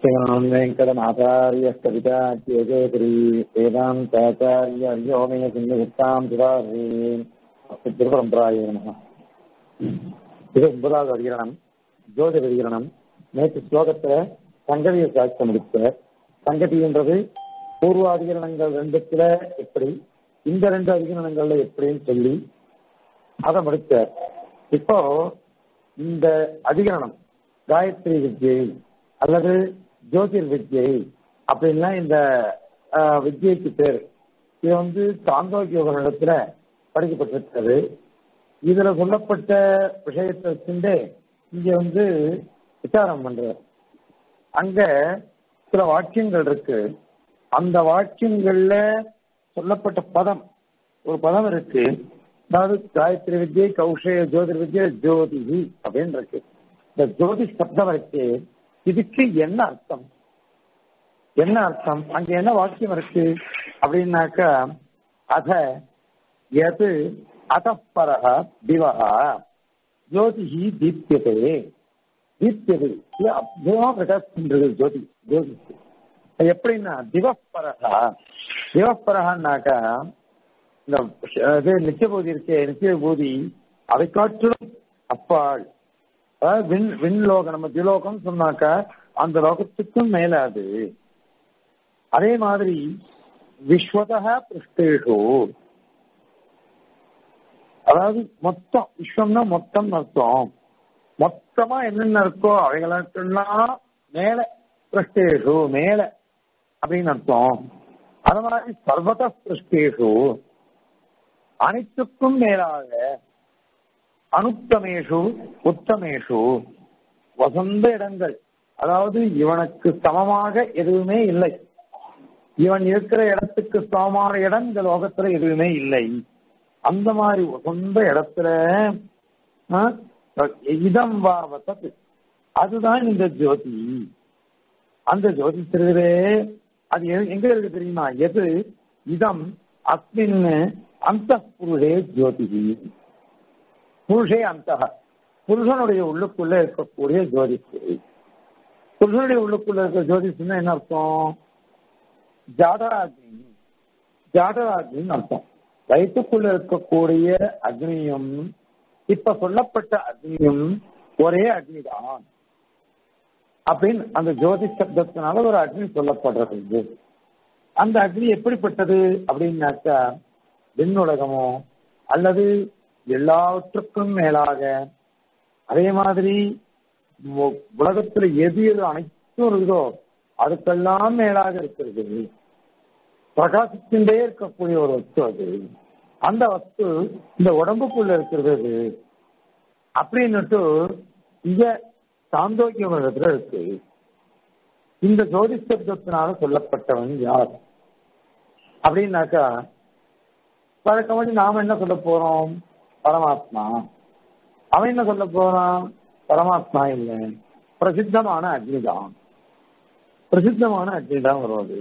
श्रीमान् वेङ्कटनाथार्यः कवितात्येकेतरी वेदान्ताचार्यर्यो मे सिंहयुक्ताम् सुधारी திருப்பரம்பராய நம இது ஒன்பதாவது அதிகரணம் ஜோதி அதிகரணம் நேற்று ஸ்லோகத்துல சங்கதியை சாட்சி முடிச்ச சங்கதின்றது பூர்வாதிகரணங்கள் ரெண்டுத்துல எப்படி இந்த ரெண்டு அதிகரணங்கள்ல எப்படின்னு சொல்லி அதை முடிச்சார் இப்போ இந்த அதிகரணம் காயத்ரி வித்யை அல்லது ஜோதிர் வித்யை அப்படின்னா இந்த வித்யைக்கு பேர் இது வந்து சாந்தோக்கிய இடத்துல படிக்கப்பட்டிருக்கிறது இதுல சொல்லப்பட்ட விஷயத்தை வச்சுட்டு இங்க வந்து விசாரம் பண்ற அங்க சில வாக்கியங்கள் இருக்கு அந்த வாக்கியங்கள்ல சொல்லப்பட்ட பதம் ஒரு பதம் இருக்கு அதாவது காயத்ரி வித்யை கௌஷய ஜோதிர் வித்யா ஜோதிஹி அப்படின்னு இருக்கு இந்த ஜோதி சப்தம் இருக்கு இதுக்கு என்ன அர்த்தம் என்ன அர்த்தம் அங்க என்ன வாக்கியம் இருக்கு அப்படின்னாக்கா அத எது அதப்பரக திவகா ஜோதிஹி தீப்யதே தீப்யது அற்புதமா பிரகாசிக்கின்றது ஜோதி ஜோதி எப்படின்னா திவப்பரகா திவப்பரகான்னாக்கா இந்த இது நித்தியபூதி இருக்கே நித்தியபூதி அதை காட்டிலும் அப்பாள் அதாவது விண் விண்லோகம் நம்ம திலோகம் சொன்னாக்கா அந்த லோகத்துக்கும் மேல அது அதே மாதிரி விஸ்வதா பிருஷ்டேஷு அதாவது மொத்தம் விஸ்வம்னா மொத்தம் அர்த்தம் மொத்தமா என்னென்ன இருக்கோ அவைகளுக்கெல்லாம் மேல பிருஷ்டேஷு மேல அப்படின்னு அர்த்தம் அது மாதிரி சர்வத பிருஷ்டேஷு அனைத்துக்கும் மேலாக அனுத்தமேஷு உத்தமேஷு வசந்த இடங்கள் அதாவது இவனுக்கு சமமாக எதுவுமே இல்லை இவன் இருக்கிற இடத்துக்கு சமமான இடம் இந்த லோகத்துல எதுவுமே இல்லை அந்த மாதிரி சொந்த இடத்துல இதம் வாவத்தது அதுதான் இந்த ஜோதி அந்த ஜோதி திருவே அது எங்க இருக்கு தெரியுமா எது இதம் அஸ்மின் அந்த புருஷே ஜோதி புருஷே அந்த புருஷனுடைய உள்ளுக்குள்ள இருக்கக்கூடிய ஜோதிஷு புருஷனுடைய உள்ளுக்குள்ள இருக்கிற ஜோதிஷுன்னா என்ன அர்த்தம் ஜாடராக்னி ஜாடராக்னின்னு அர்த்தம் வயிற்றுக்குள்ள இருக்கக்கூடிய அக்னியும் இப்ப சொல்லப்பட்ட அக்னியும் ஒரே அக்னிதான் அப்படின்னு அந்த ஜோதி சப்தத்தினால ஒரு அக்னி சொல்லப்படுறது அந்த அக்னி எப்படிப்பட்டது அப்படின்னாக்கா விண்ணுலகமோ அல்லது எல்லாவற்றுக்கும் மேலாக அதே மாதிரி உலகத்துல எது எது அனைத்தும் இருக்குதோ அதுக்கெல்லாம் மேலாக இருக்கிறது பிரகாசிச்சுட்டே இருக்கக்கூடிய ஒரு வஸ்து அது அந்த வஸ்து இந்த உடம்புக்குள்ள இருக்கிறது அது அப்படின்னுட்டு இங்க சாந்தோக்கியம் இடத்துல இருக்கு இந்த ஜோதி சப்தத்தினால சொல்லப்பட்டவன் யார் அப்படின்னாக்கா வழக்கமாடி நாம என்ன சொல்ல போறோம் பரமாத்மா அவன் என்ன சொல்ல போறான் பரமாத்மா இல்லை பிரசித்தமான அக்னிதான் பிரசித்தமான அக்னிதான் வருவது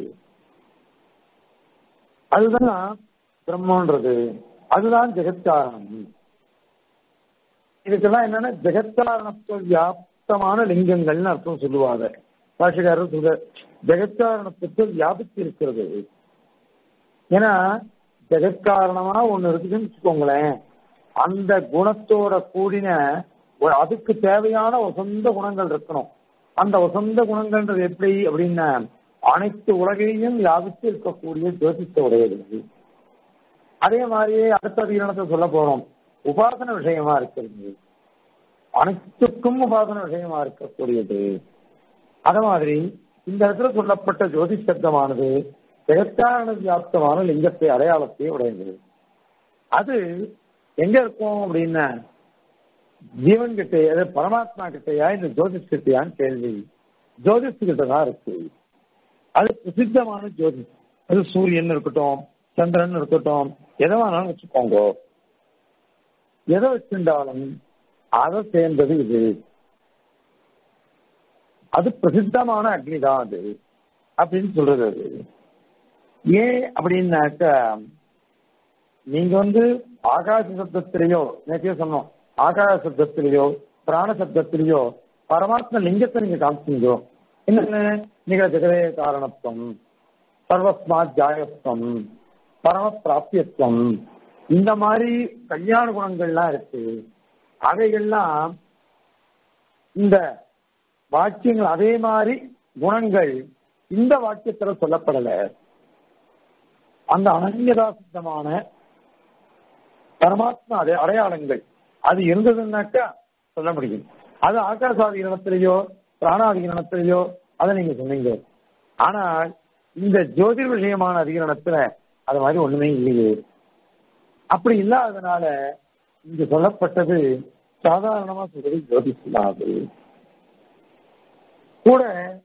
அதுதான் பிரம்மன்றது அதுதான் ஜெகத்காரணம் இதுக்கெல்லாம் என்னன்னா ஜெகத்காரணத்துவ வியாப்தமான லிங்கங்கள்னு அர்த்தம் சொல்லுவாங்க பாஷகாரர் சொல்ற ஜெகத்காரணத்துக்கு வியாபித்து இருக்கிறது ஏன்னா ஜெகத்காரணமா ஒண்ணு இருக்குதுன்னு வச்சுக்கோங்களேன் அந்த குணத்தோட கூடின அதுக்கு தேவையான வசந்த குணங்கள் இருக்கணும் அந்த வசந்த குணங்கள்ன்றது எப்படி அப்படின்னா அனைத்து உலகையும் வியாபித்து இருக்கக்கூடிய ஜோதித்த உடையது அதே மாதிரியே அடுத்த அதிகரணத்தை சொல்ல போறோம் உபாசன விஷயமா இருக்கிறது அனைத்துக்கும் உபாசன விஷயமா இருக்கக்கூடியது அத மாதிரி இந்த இடத்துல சொல்லப்பட்ட ஜோதி சப்தமானது ஜெகத்தாரண வியாப்தமான லிங்கத்தை அடையாளத்தை உடையது அது எங்க இருக்கும் அப்படின்னா ஜீவன் கிட்டையா பரமாத்மா கிட்டையா இந்த ஜோதிஷ் கிட்டையான்னு கேள்வி ஜோதிஷ் கிட்ட தான் இருக்கு அது பிரசித்தமான ஜோதி அது சூரியன் இருக்கட்டும் சந்திரன் இருக்கட்டும் எதை வேணாலும் வச்சுக்கோங்க எதை வச்சிருந்தாலும் அதை சேர்ந்தது இது அது பிரசித்தமான அக்னி தான் அது அப்படின்னு சொல்றது அது ஏன் அப்படின்னாக்க நீங்க வந்து ஆகாச சப்தத்திலேயோ நேற்றையோ சொன்னோம் ஆகாச சப்தத்திலேயோ பிராண சப்தத்திலேயோ பரமாத்ம லிங்கத்தை நீங்க காமிச்சீங்களோ என்னென்ன நிகழ ஜெகதே காரணத்துவம் சர்வஸ்மாத் ஜாயத்துவம் பரம பிராப்தியத்துவம் இந்த மாதிரி கல்யாண குணங்கள்லாம் இருக்கு அவைகள்லாம் இந்த வாக்கியங்கள் அதே மாதிரி குணங்கள் இந்த வாக்கியத்துல சொல்லப்படல அந்த அனன்யதா சித்தமான பரமாத்மா அதே அடையாளங்கள் அது இருந்ததுன்னாக்கா சொல்ல முடியும் அது ஆகாசாதி இனத்திலேயோ பிராணாதி இனத்திலேயோ அதை நீங்க சொன்னீங்க ஆனால் இந்த ஜோதிர் விஷயமான அதிகரணத்துல அது மாதிரி ஒண்ணுமே இல்லையே அப்படி இல்லாததுனால இங்க சொல்லப்பட்டது சாதாரணமா சொல்றது ஜோதிஷாது கூட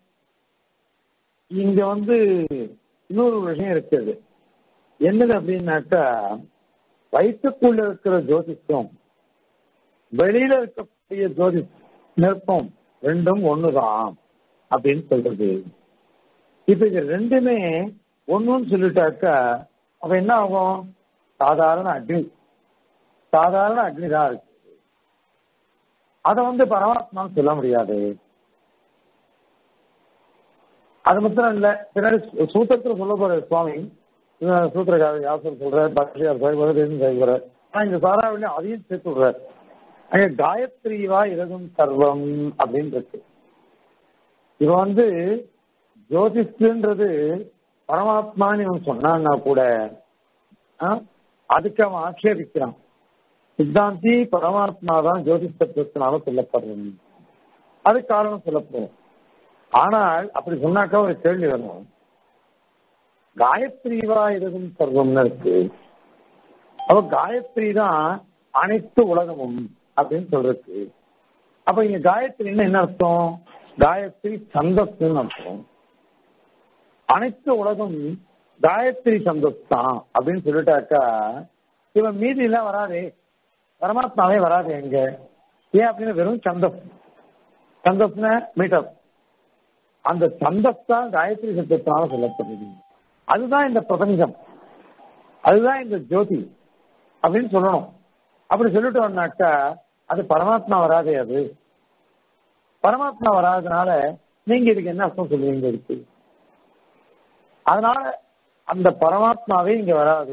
இங்க வந்து இன்னொரு விஷயம் இருக்குது என்னது அப்படின்னாக்கா வயிற்றுக்குள்ள இருக்கிற ஜோதிஷம் வெளியில இருக்கக்கூடிய ஜோதி நெருப்பம் ரெண்டும் ஒண்ணுதான் அப்படின்னு சொல்றது இப்ப இது ரெண்டுமே ஒண்ணுன்னு சொல்லிட்டாக்கா அப்ப என்ன ஆகும் சாதாரண அக்னி சாதாரண அக்னி தான் இருக்கு அதை வந்து பரமாத்மான்னு சொல்ல முடியாது அது மாத்திரம் இல்ல பின்னாடி சூத்திரத்துல சொல்ல போற சுவாமி சூத்திரக்காரர் யாசர் சொல்றாரு பக்தியார் சைவரதேன்னு சைவரர் ஆனா இந்த சாராவில அதையும் சேர்த்து விடுறாரு அங்க காயத்ரிவா இலகும் சர்வம் அப்படின்னு இருக்கு இவன் வந்து ஜோதிஷன்றது பரமாத்மான்னு இவன் சொன்னான்னா கூட அதுக்கு அவன் ஆட்சேபிக்கிறான் சித்தாந்தி பரமாத்மா தான் ஜோதிஷ தத்துவத்தினால சொல்லப்படுறது அது காரணம் சொல்லப்படும் ஆனால் அப்படி சொன்னாக்கா ஒரு கேள்வி வரும் காயத்ரிவா இருக்கும் சர்வம்னு இருக்கு அப்ப காயத்ரி தான் அனைத்து உலகமும் அப்படின்னு சொல்றது அப்ப இங்க காயத்ரின்னு என்ன அர்த்தம் காயத்ரி சந்தஸ்ன்னு அர்த்தம் அனைத்து உலகம் காயத்ரி சந்தஸ் தான் அப்படின்னு சொல்லிட்டாக்கா இவன் மீதி எல்லாம் வராதே பரமாத்மாவே வராது எங்க ஏன் அப்படின்னு வெறும் சந்தஸ் சந்தஸ்ன மீட்டர் அந்த சந்தஸ் தான் காயத்ரி சத்தத்தினால சொல்லப்படுது அதுதான் இந்த பிரபஞ்சம் அதுதான் இந்த ஜோதி அப்படின்னு சொல்லணும் அப்படி சொல்லிட்டோம்னாக்கா அது பரமாத்மா வராதே அது பரமாத்மா வராதனால நீங்க இதுக்கு என்ன அர்த்தம் சொல்லுவீங்க இருக்கு அதனால அந்த பரமாத்மாவே இங்க வராது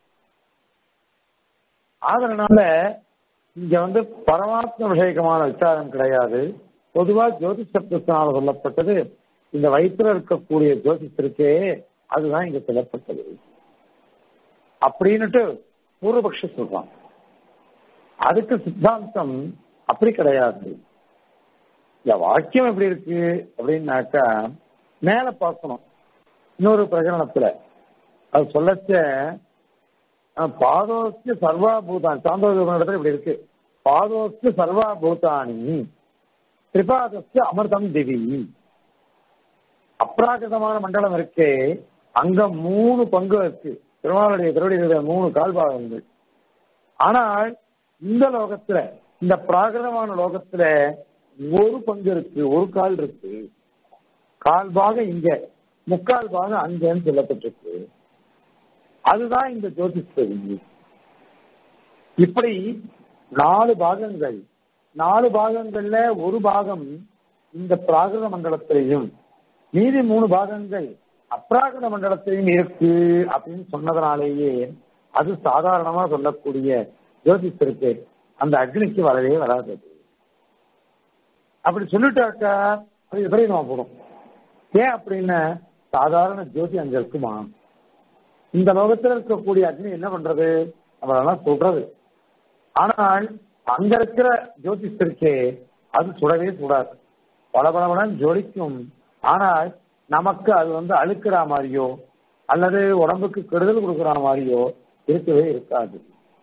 அதனால இங்க வந்து பரமாத்ம விஷயகமான விசாரம் கிடையாது பொதுவா ஜோதி சப்தத்தினால சொல்லப்பட்டது இந்த வயிற்றுல இருக்கக்கூடிய ஜோதிஷருக்கே அதுதான் இங்க சொல்லப்பட்டது அப்படின்னுட்டு பூர்வபக்ஷ சொல்றான் அதுக்கு சித்தாந்தம் அப்படி கிடையாது இந்த வாக்கியம் எப்படி இருக்கு அப்படின்னாக்கா மேல பார்க்கணும் இன்னொரு பிரகரணத்துல அது சொல்லச்ச பாதோஸ்து சர்வா பூதானி சாந்தோதன இடத்துல இப்படி இருக்கு பாதோஸ்து சர்வா பூதானி திரிபாதஸ்து அமிர்தம் திவி அப்ராகிருதமான மண்டலம் இருக்கே அங்க மூணு பங்கு இருக்கு திருமாவளுடைய திருவடிகளுடைய மூணு கால்பாகங்கள் ஆனால் இந்த லோகத்துல இந்த பிராகிருதமான லோகத்துல ஒரு பங்கு இருக்கு ஒரு கால் இருக்கு கால் பாகம் இங்க முக்கால் பாகம் அங்கன்னு சொல்லப்பட்டிருக்கு அதுதான் இந்த ஜோதிஷ் இப்படி நாலு பாகங்கள் நாலு பாகங்கள்ல ஒரு பாகம் இந்த பிராகிருத மண்டலத்திலையும் மீதி மூணு பாகங்கள் அப்ராகிருத மண்டலத்திலையும் இருக்கு அப்படின்னு சொன்னதுனாலேயே அது சாதாரணமா சொல்லக்கூடிய ஜோதிஷருக்கு அந்த அக்னிக்கு வரவே வராது அப்படி சொல்லிட்டாக்கா அது விபரீதமா போடும் ஏன் அப்படின்னு சாதாரண ஜோதி அங்க இருக்குமா இந்த லோகத்தில் இருக்கக்கூடிய அக்னி என்ன பண்றது நம்மளெல்லாம் சொல்றது ஆனால் அங்க இருக்கிற ஜோதிஷருக்கே அது சுடவே சுடாது பல பலவடன் ஜொலிக்கும் ஆனால் நமக்கு அது வந்து அழுக்கிற மாதிரியோ அல்லது உடம்புக்கு கெடுதல் கொடுக்கிற மாதிரியோ இருக்கவே இருக்காது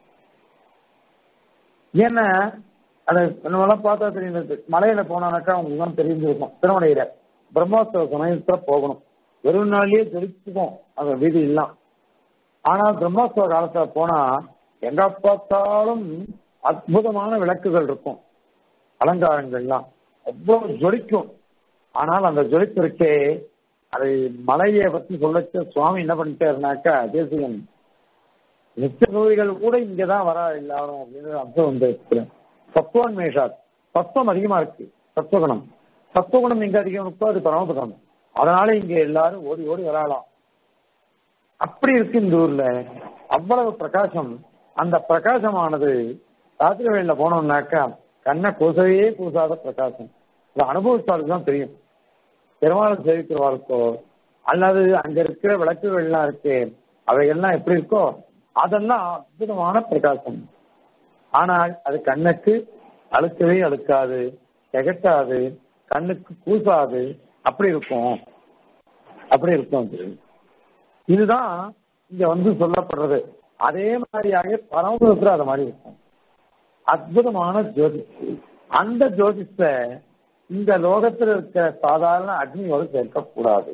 ஏன்னா அதை நம்மளாம் பார்த்தா தெரியும் மலையில போனானாக்கா உங்களுக்கு தான் தெரிஞ்சிருக்கும் திருமலையில பிரம்மோத்சவ சமயத்துல போகணும் வெறும் நாள்லயே ஜொலிச்சுக்கும் அந்த வீதி எல்லாம் ஆனா பிரம்மோத்சவ காலத்துல போனா எங்க பார்த்தாலும் அற்புதமான விளக்குகள் இருக்கும் அலங்காரங்கள்லாம் அவ்வளவு ஜொலிக்கும் ஆனால் அந்த ஜொலிப்பிற்கே அதை மலையை பத்தி சொல்லச்ச சுவாமி என்ன பண்ணிட்டாருனாக்கா தேசிகன் நித்திய நோய்கள் கூட இங்கதான் வரா எல்லாரும் அப்படின்னு அர்த்தம் வந்து சத்துவன்மேஷாத் சத்துவம் அதிகமா இருக்கு சத்துவகுணம் சத்துவகுணம் எங்க அதிகம் இருக்கோ அது பரமபதம் அதனால இங்க எல்லாரும் ஓடி ஓடி வரலாம் அப்படி இருக்கு இந்த ஊர்ல அவ்வளவு பிரகாசம் அந்த பிரகாசமானது ராத்திரி வேளையில போனோம்னாக்கா கண்ணை கூசவே கூசாத பிரகாசம் இதை அனுபவிச்சாலும் தான் தெரியும் பெருமாள் சேவிக்கிறவாளுக்கோ அல்லது அங்க இருக்கிற விளக்குகள்லாம் இருக்கு அவைகள்லாம் எப்படி இருக்கோ அதெல்லாம் அற்புதமான பிரகாசம் ஆனால் அது கண்ணுக்கு அழுக்கவே அழுக்காது திகட்டாது கண்ணுக்கு கூசாது அப்படி இருக்கும் அப்படி இருக்கும் அது இதுதான் இங்க வந்து சொல்லப்படுறது அதே மாதிரியாக பரமபுரத்துல அது மாதிரி இருக்கும் அற்புதமான ஜோதிஷ் அந்த ஜோதிஷ இந்த லோகத்தில் இருக்கிற சாதாரண அக்னியோடு சேர்க்கக்கூடாது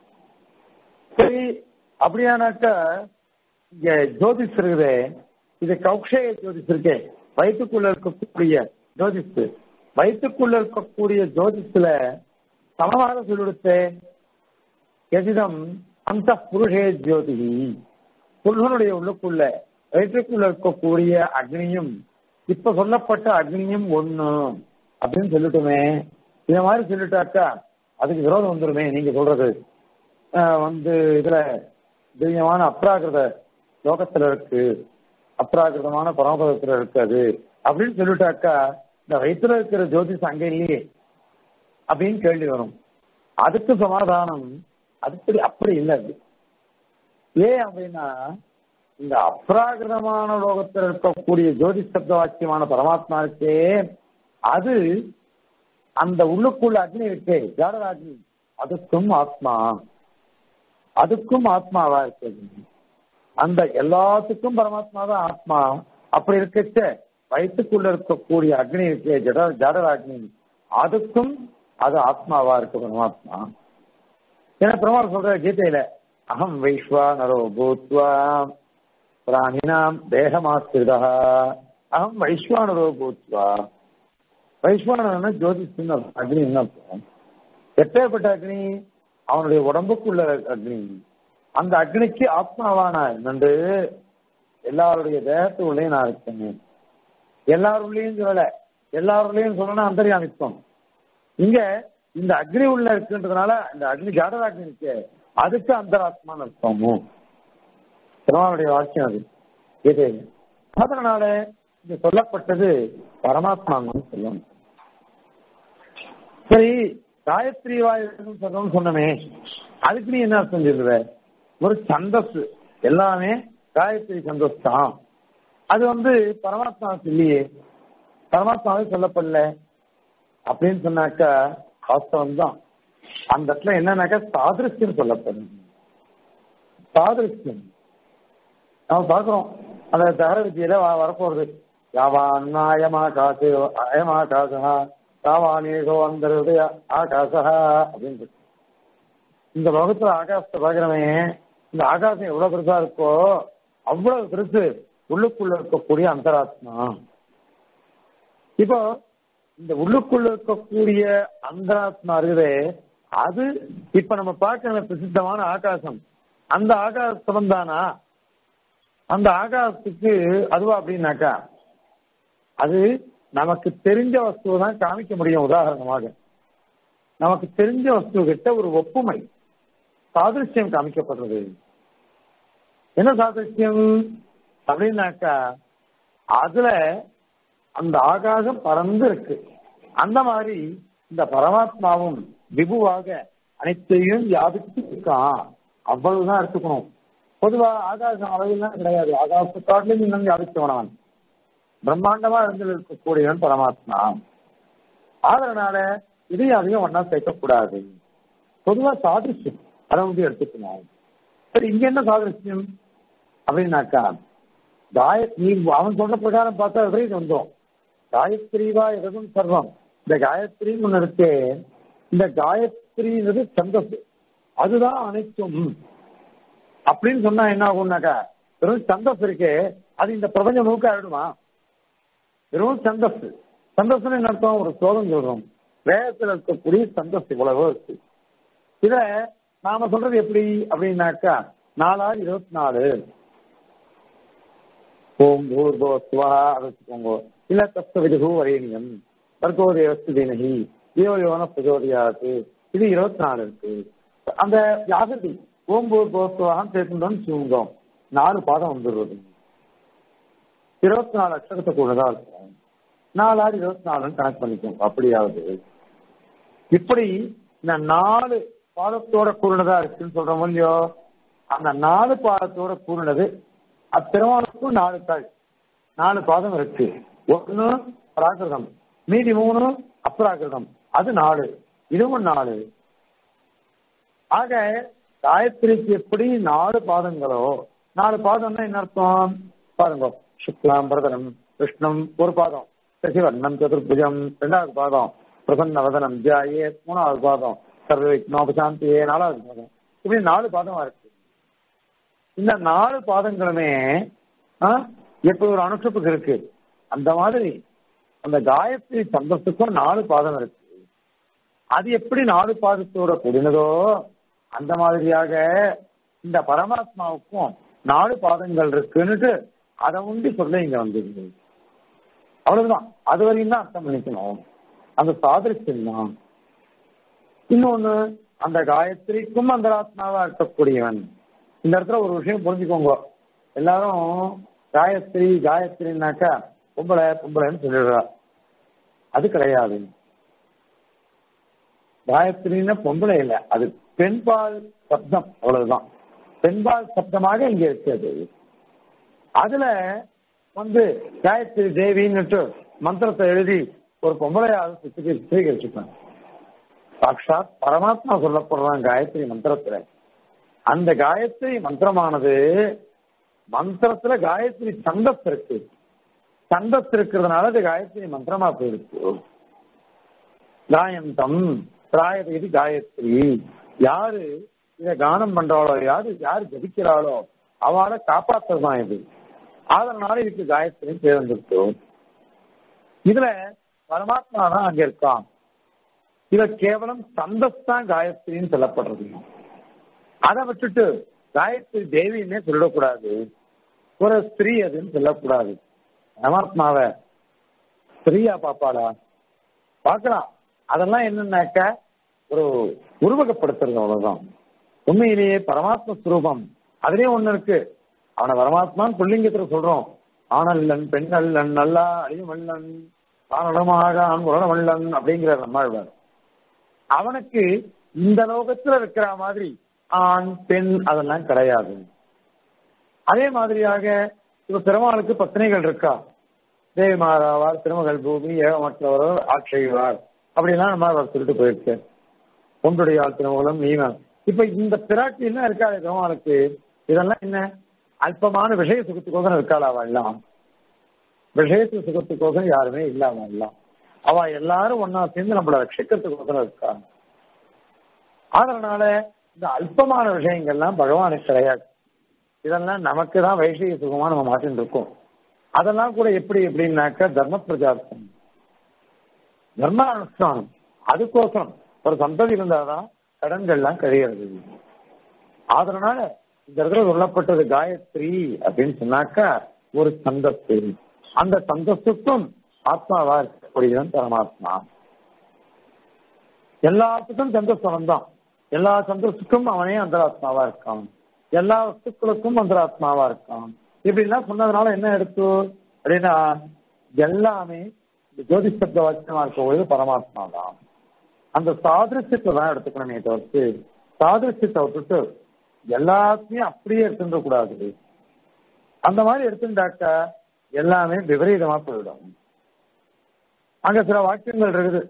சரி அப்படியானாக்கா இங்க ஜோதிஷ் இருக்குதே இது கௌக்ஷய ஜோதிஷ் இருக்கே வயிற்றுக்குள்ள இருக்கக்கூடிய ஜோதிஷ் வயிற்றுக்குள்ள இருக்கக்கூடிய ஜோதிஷத்துல சமமாக சொல்லிடுத்தே எதிதம் அந்த புருஷே ஜோதி புருஷனுடைய உள்ளுக்குள்ள வயிற்றுக்குள்ள இருக்கக்கூடிய அக்னியும் இப்ப சொல்லப்பட்ட அக்னியும் ஒண்ணு அப்படின்னு சொல்லிட்டுமே இந்த மாதிரி சொல்லிட்டாக்கா அதுக்கு விரோதம் வந்துருமே நீங்க சொல்றது ஆஹ் வந்து இதுல திவ்யமான அப்ராகிருத லோகத்துல இருக்கு அப்ராகிருதமான பரமபதத்துல இருக்காது அப்படின்னு சொல்லிட்டாக்கா இந்த வயிற்றுல இருக்கிற ஜோதிஷ் அங்க இல்லையே அப்படின்னு கேள்வி வரும் அதுக்கு சமாதானம் அதுக்கு அப்படி இல்லை அது ஏன் அப்படின்னா இந்த அப்ராகிருதமான லோகத்தில் இருக்கக்கூடிய ஜோதி சப்த வாக்கியமான பரமாத்மா இருக்கே அது அந்த உள்ளுக்குள்ள அக்னி இருக்கே ஜாடராக்னி அதுக்கும் ஆத்மா அதுக்கும் ஆத்மாவா இருக்குது அந்த எல்லாத்துக்கும் பரமாத்மா தான் ஆத்மா அப்படி இருக்கச்ச வயிற்றுக்குள்ள இருக்கக்கூடிய அக்னி இருக்கே ஜட ஜடராக்னி அதுக்கும் அது ஆத்மாவா இருக்கு பரமாத்மா ஏன்னா பெருமாள் சொல்ற கீதையில அகம் வைஸ்வா நரோ பூத்வா பிராணினாம் தேகமாஸ்திரிதா அகம் வைஸ்வானரோ பூத்வா வைஸ்வானரன் ஜோதிஷன் அக்னி என்ன அர்த்தம் எப்பேற்பட்ட அக்னி அவனுடைய உடம்புக்குள்ள அக்னி அந்த அக்னிக்கு ஆத்மாவான என்னண்டு எல்லாருடைய தேகத்துக்குள்ளேயும் நான் இருக்கேன் எல்லாருள்ளேயும் சொல்லல எல்லாருள்ளேயும் சொல்லணும் அந்தரியாமித்தம் இங்க இந்த அக்னி உள்ள இருக்குன்றதுனால இந்த அக்னி ஜாடராக்னி இருக்கு அதுக்கு அந்தராத்மான்னு அர்த்தமும் பெருமானுடைய வாக்கியம் அது இது அதனால இங்க சொல்லப்பட்டது பரமாத்மாங்கன்னு சொல்லணும் சரி காயத்ரி வாயுன்னு சொல்றோம்னு சொன்னமே அதுக்கு நீ என்ன அர்த்தம் சொல்லுவ ஒரு சந்தஸ் எல்லாமே காயத்ரி சந்தோஷ் தான் அது வந்து பரமாத்மாவுக்கு இல்லையே பரமாத்மாவே சொல்லப்படல அப்படின்னு சொன்னாக்கா வாஸ்தவம் தான் அந்த இடத்துல என்னன்னாக்கா சாதிருஷ்யம் சொல்லப்படும் சாதிருஷ்யம் நம்ம பார்க்கிறோம் அந்த தகர வித்தியில வரப்போறது யாவான் அயமா காசு அயமா காசா தாவானேகோ அந்த ஆகாசா அப்படின்னு இந்த லோகத்துல ஆகாசத்தை பார்க்கிறவன் இந்த ஆகாசம் எவ்வளவு பெருசா இருக்கோ அவ்வளவு பெருசு உள்ளுக்குள்ள இருக்கக்கூடிய அந்தராத்மா இப்போ இந்த உள்ளுக்குள்ள இருக்கக்கூடிய அந்தராத்மா இருக்குதே அது இப்ப நம்ம பார்க்கிற பிரசித்தமான ஆகாசம் அந்த ஆகாசம் தானா அந்த ஆகாசத்துக்கு அதுவா அப்படின்னாக்கா அது நமக்கு தெரிஞ்ச வஸ்துவை தான் காமிக்க முடியும் உதாரணமாக நமக்கு தெரிஞ்ச வஸ்து கிட்ட ஒரு ஒப்புமை சாதிருஷ்யம் காமிக்கப்படுறது என்ன சாதிருஷ்யம் அப்படின்னாக்கா அதுல அந்த ஆகாசம் பறந்து இருக்கு அந்த மாதிரி இந்த பரமாத்மாவும் விபுவாக அனைத்தையும் வியாபித்து இருக்கான் அவ்வளவுதான் எடுத்துக்கணும் பொதுவா ஆகாசம் அளவில்லாம் கிடையாது ஆகாசத்தாட்டிலும் இன்னும் வியாபித்தவனவன் பிரம்மாண்டமா இருந்து இருக்கக்கூடியவன் பரமாத்மா அதனால இதையும் அதையும் ஒன்னா சேர்க்கக்கூடாது பொதுவா சாதிருஷ்யம் அதை வந்து எடுத்துக்கணும் சரி இங்க என்ன சாதிருஷ்யம் அப்படின்னாக்கா காய நீ அவன் சொல்ற பிரகாரம் பார்த்தா விபரீதம் வந்தோம் காயத்ரிவா எதுவும் சர்வம் இந்த காயத்ரின்னு ஒண்ணு இருக்கு இந்த காயத்ரின்றது சந்தஸ் அதுதான் அனைத்தும் அப்படின்னு சொன்னா என்ன ஆகும்னாக்கா வெறும் சந்தஸ் இருக்கே அது இந்த பிரபஞ்சம் முழுக்க ஆயிடுமா வெறும் சந்தஸ் சந்தஸ்னு என்ன அர்த்தம் ஒரு ஸ்லோகம் சொல்றோம் வேதத்தில் இருக்கக்கூடிய சந்தஸ் இவ்வளவோ இருக்கு இத நாம சொல்றது எப்படி அப்படின்னாக்கா நாலாறு இருபத்தி நாலு ஓம் பூர்வஸ்வா அதை வச்சுக்கோங்க இல்ல தஸ்த விதுகு வரேனியம் வர்க்கோ தேவஸ்து தினகி யோ யோன பிரஜோதியாது இது இருபத்தி நாலு இருக்கு அந்த வியாசதி ஓம்பூர் கோத்துவாகம் சேர்த்துட்டோம்னு சொல்லுவோம் நாலு பாதம் வந்துடுறது இருபத்தி நாலு அக்ஷரத்தை கூடதான் இருக்கும் நாலாறு இருபத்தி நாலுன்னு கணக்கு பண்ணிக்கோங்க அப்படியாவது இப்படி இந்த நாலு பாதத்தோட கூறினதா இருக்குன்னு சொல்றோம் இல்லையோ அந்த நாலு பாதத்தோட கூறினது அத்திருமாலுக்கும் நாலு தாள் நாலு பாதம் இருக்கு ஒன்னு பிராகிருதம் மீதி மூணு அப்ராகிருதம் அது நாலு இதுவும் நாலு ஆக காயத்ரிக்கு எப்படி நாலு பாதங்களோ நாலு பாதம்னா என்ன அர்த்தம் பாருங்க சுக்லாம் பரதனம் கிருஷ்ணம் ஒரு பாதம் சசிவர்ணம் சதுர்புஜம் ரெண்டாவது பாதம் பிரசன்ன வதனம் ஜாயே மூணாவது பாதம் சர்வவிக்னோபசாந்தியே நாலாவது பாதம் இப்படி நாலு பாதமா இருக்கு இந்த நாலு பாதங்களுமே எப்படி ஒரு அனுஷப்புக்கு இருக்கு அந்த மாதிரி அந்த காயத்ரி சந்தத்துக்கும் நாலு பாதம் இருக்கு அது எப்படி நாலு பாதத்தோட கூடினதோ அந்த மாதிரியாக இந்த பரமாத்மாவுக்கும் நாலு பாதங்கள் இருக்குன்னுட்டு அதை உண்டி சொல்ல இங்க வந்திருக்கு அவ்வளவுதான் அது வரையும் தான் அர்த்தம் பண்ணிக்கணும் அந்த சாதிரியம் தான் இன்னொன்னு அந்த காயத்ரிக்கும் அந்த ஆத்மாவா இருக்கக்கூடியவன் இந்த இடத்துல ஒரு விஷயம் புரிஞ்சுக்கோங்க எல்லாரும் காயத்ரி காயத்ரினாக்கா பொம்பளை பொம்பளைன்னு சொல்லிடுறா அது கிடையாது காயத்ரின்னா பொம்பளை இல்லை அது பெண்பால் சப்தம் அவ்வளவுதான் பெண்பால் சப்தமாக இங்க இருக்கிறது அதுல வந்து காயத்ரி தேவின்னுட்டு மந்திரத்தை எழுதி ஒரு பொம்பளையாவது சுத்திகரிச்சுப்பேன் சாட்சாத் பரமாத்மா சொல்லப்படுறான் காயத்ரி மந்திரத்துல அந்த காயத்ரி மந்திரமானது மந்திரத்துல காயத்ரி சந்தஸ் இருக்கு சந்தஸ் இருக்கிறதுனால அது காயத்ரி மந்திரமா போயிருக்கு காயந்தம் பிராயத இது காயத்ரி யாரு இத கானம் பண்றாளோ யாரு யாரு ஜபிக்கிறாளோ அவளை காப்பாற்றுறதுதான் இது அதனால இதுக்கு காயத்ரி தேர்ந்தெடுத்து இதுல பரமாத்மா தான் அங்க இருக்கான் இத கேவலம் சந்தஸ் தான் காயத்ரின்னு சொல்லப்படுறது அதை விட்டுட்டு காயத்ரி தேவின்னே சொல்லக்கூடாது ஒரு ஸ்திரீ அதுன்னு சொல்லக்கூடாது பரமாத்மாவை ஸ்திரீயா பாப்பாளா பார்க்கலாம் அதெல்லாம் என்னன்னாக்க ஒரு உருவகப்படுத்துறது அவ்வளவுதான் உண்மையிலேயே பரமாத்ம ஸ்வரூபம் அதுலயே ஒண்ணு இருக்கு அவனை பரமாத்மான்னு புள்ளிங்கத்துல சொல்றோம் ஆனல்லன் பெண்ணல்லன் நல்லா அழிவல்லன் தானடமாக உலகமல்லன் அப்படிங்கிற நம்மாழ்வார் அவனுக்கு இந்த லோகத்துல இருக்கிற மாதிரி ஆண் பெண் அதெல்லாம் கிடையாது அதே மாதிரியாக இப்ப பெருமாளுக்கு பத்தினிகள் இருக்கா தேவி மாதாவார் திருமகள் பூமி ஏகமற்றவர் ஆட்சேவார் அப்படிலாம் நம்ம அவர் சொல்லிட்டு போயிருக்கு ஒன்றுடைய ஆள் திருமகளும் நீவன் இப்ப இந்த பிராட்டி என்ன இருக்காது பெருமாளுக்கு இதெல்லாம் என்ன அல்பமான விஷய சுகத்துக்கோசம் இருக்காள் அவ எல்லாம் விஷயத்து சுகத்துக்கோசம் யாருமே இல்லாம எல்லாம் அவ எல்லாரும் ஒன்னா சேர்ந்து நம்மள ரட்சிக்கிறதுக்கோசரம் இருக்கா அதனால இந்த அல்பமான விஷயங்கள்லாம் பகவானுக்கு கிடையாது இதெல்லாம் நமக்கு தான் வைஷிக சுகமா நம்ம மாட்டின்னு இருக்கோம் அதெல்லாம் கூட எப்படி எப்படின்னாக்க தர்ம பிரஜார்த்தம் தர்ம அனுஷ்டானம் அதுக்கோசரம் ஒரு சந்ததி இருந்தாதான் கடன்கள்லாம் கழியறது அதனால இந்த இடத்துல சொல்லப்பட்டது காயத்ரி அப்படின்னு சொன்னாக்கா ஒரு சந்தஸ்து அந்த சந்தஸ்துக்கும் ஆத்மாவா இருக்கக்கூடியவன் பரமாத்மா எல்லாத்துக்கும் சந்தஸ்தவன் தான் எல்லா சந்தஸ்துக்கும் அவனே அந்தராத்மாவா இருக்கான் எல்லா வஸ்துக்களுக்கும் அந்தராத்மாவா இருக்கான் இப்படிலாம் சொன்னதுனால என்ன எடுத்து அப்படின்னா எல்லாமே இந்த ஜோதிஷப்த வாக்கியமா இருக்கக்கூடிய பரமாத்மா தான் அந்த சாதிருஷ்யத்தை தான் எடுத்துக்கணுமே தவிர்த்து சாதிருஷ்யத்தை விட்டுட்டு எல்லாத்தையும் அப்படியே எடுத்துட கூடாது அந்த மாதிரி எடுத்துட்டாக்கா எல்லாமே விபரீதமா போயிடும் அங்க சில வாக்கியங்கள் இருக்குது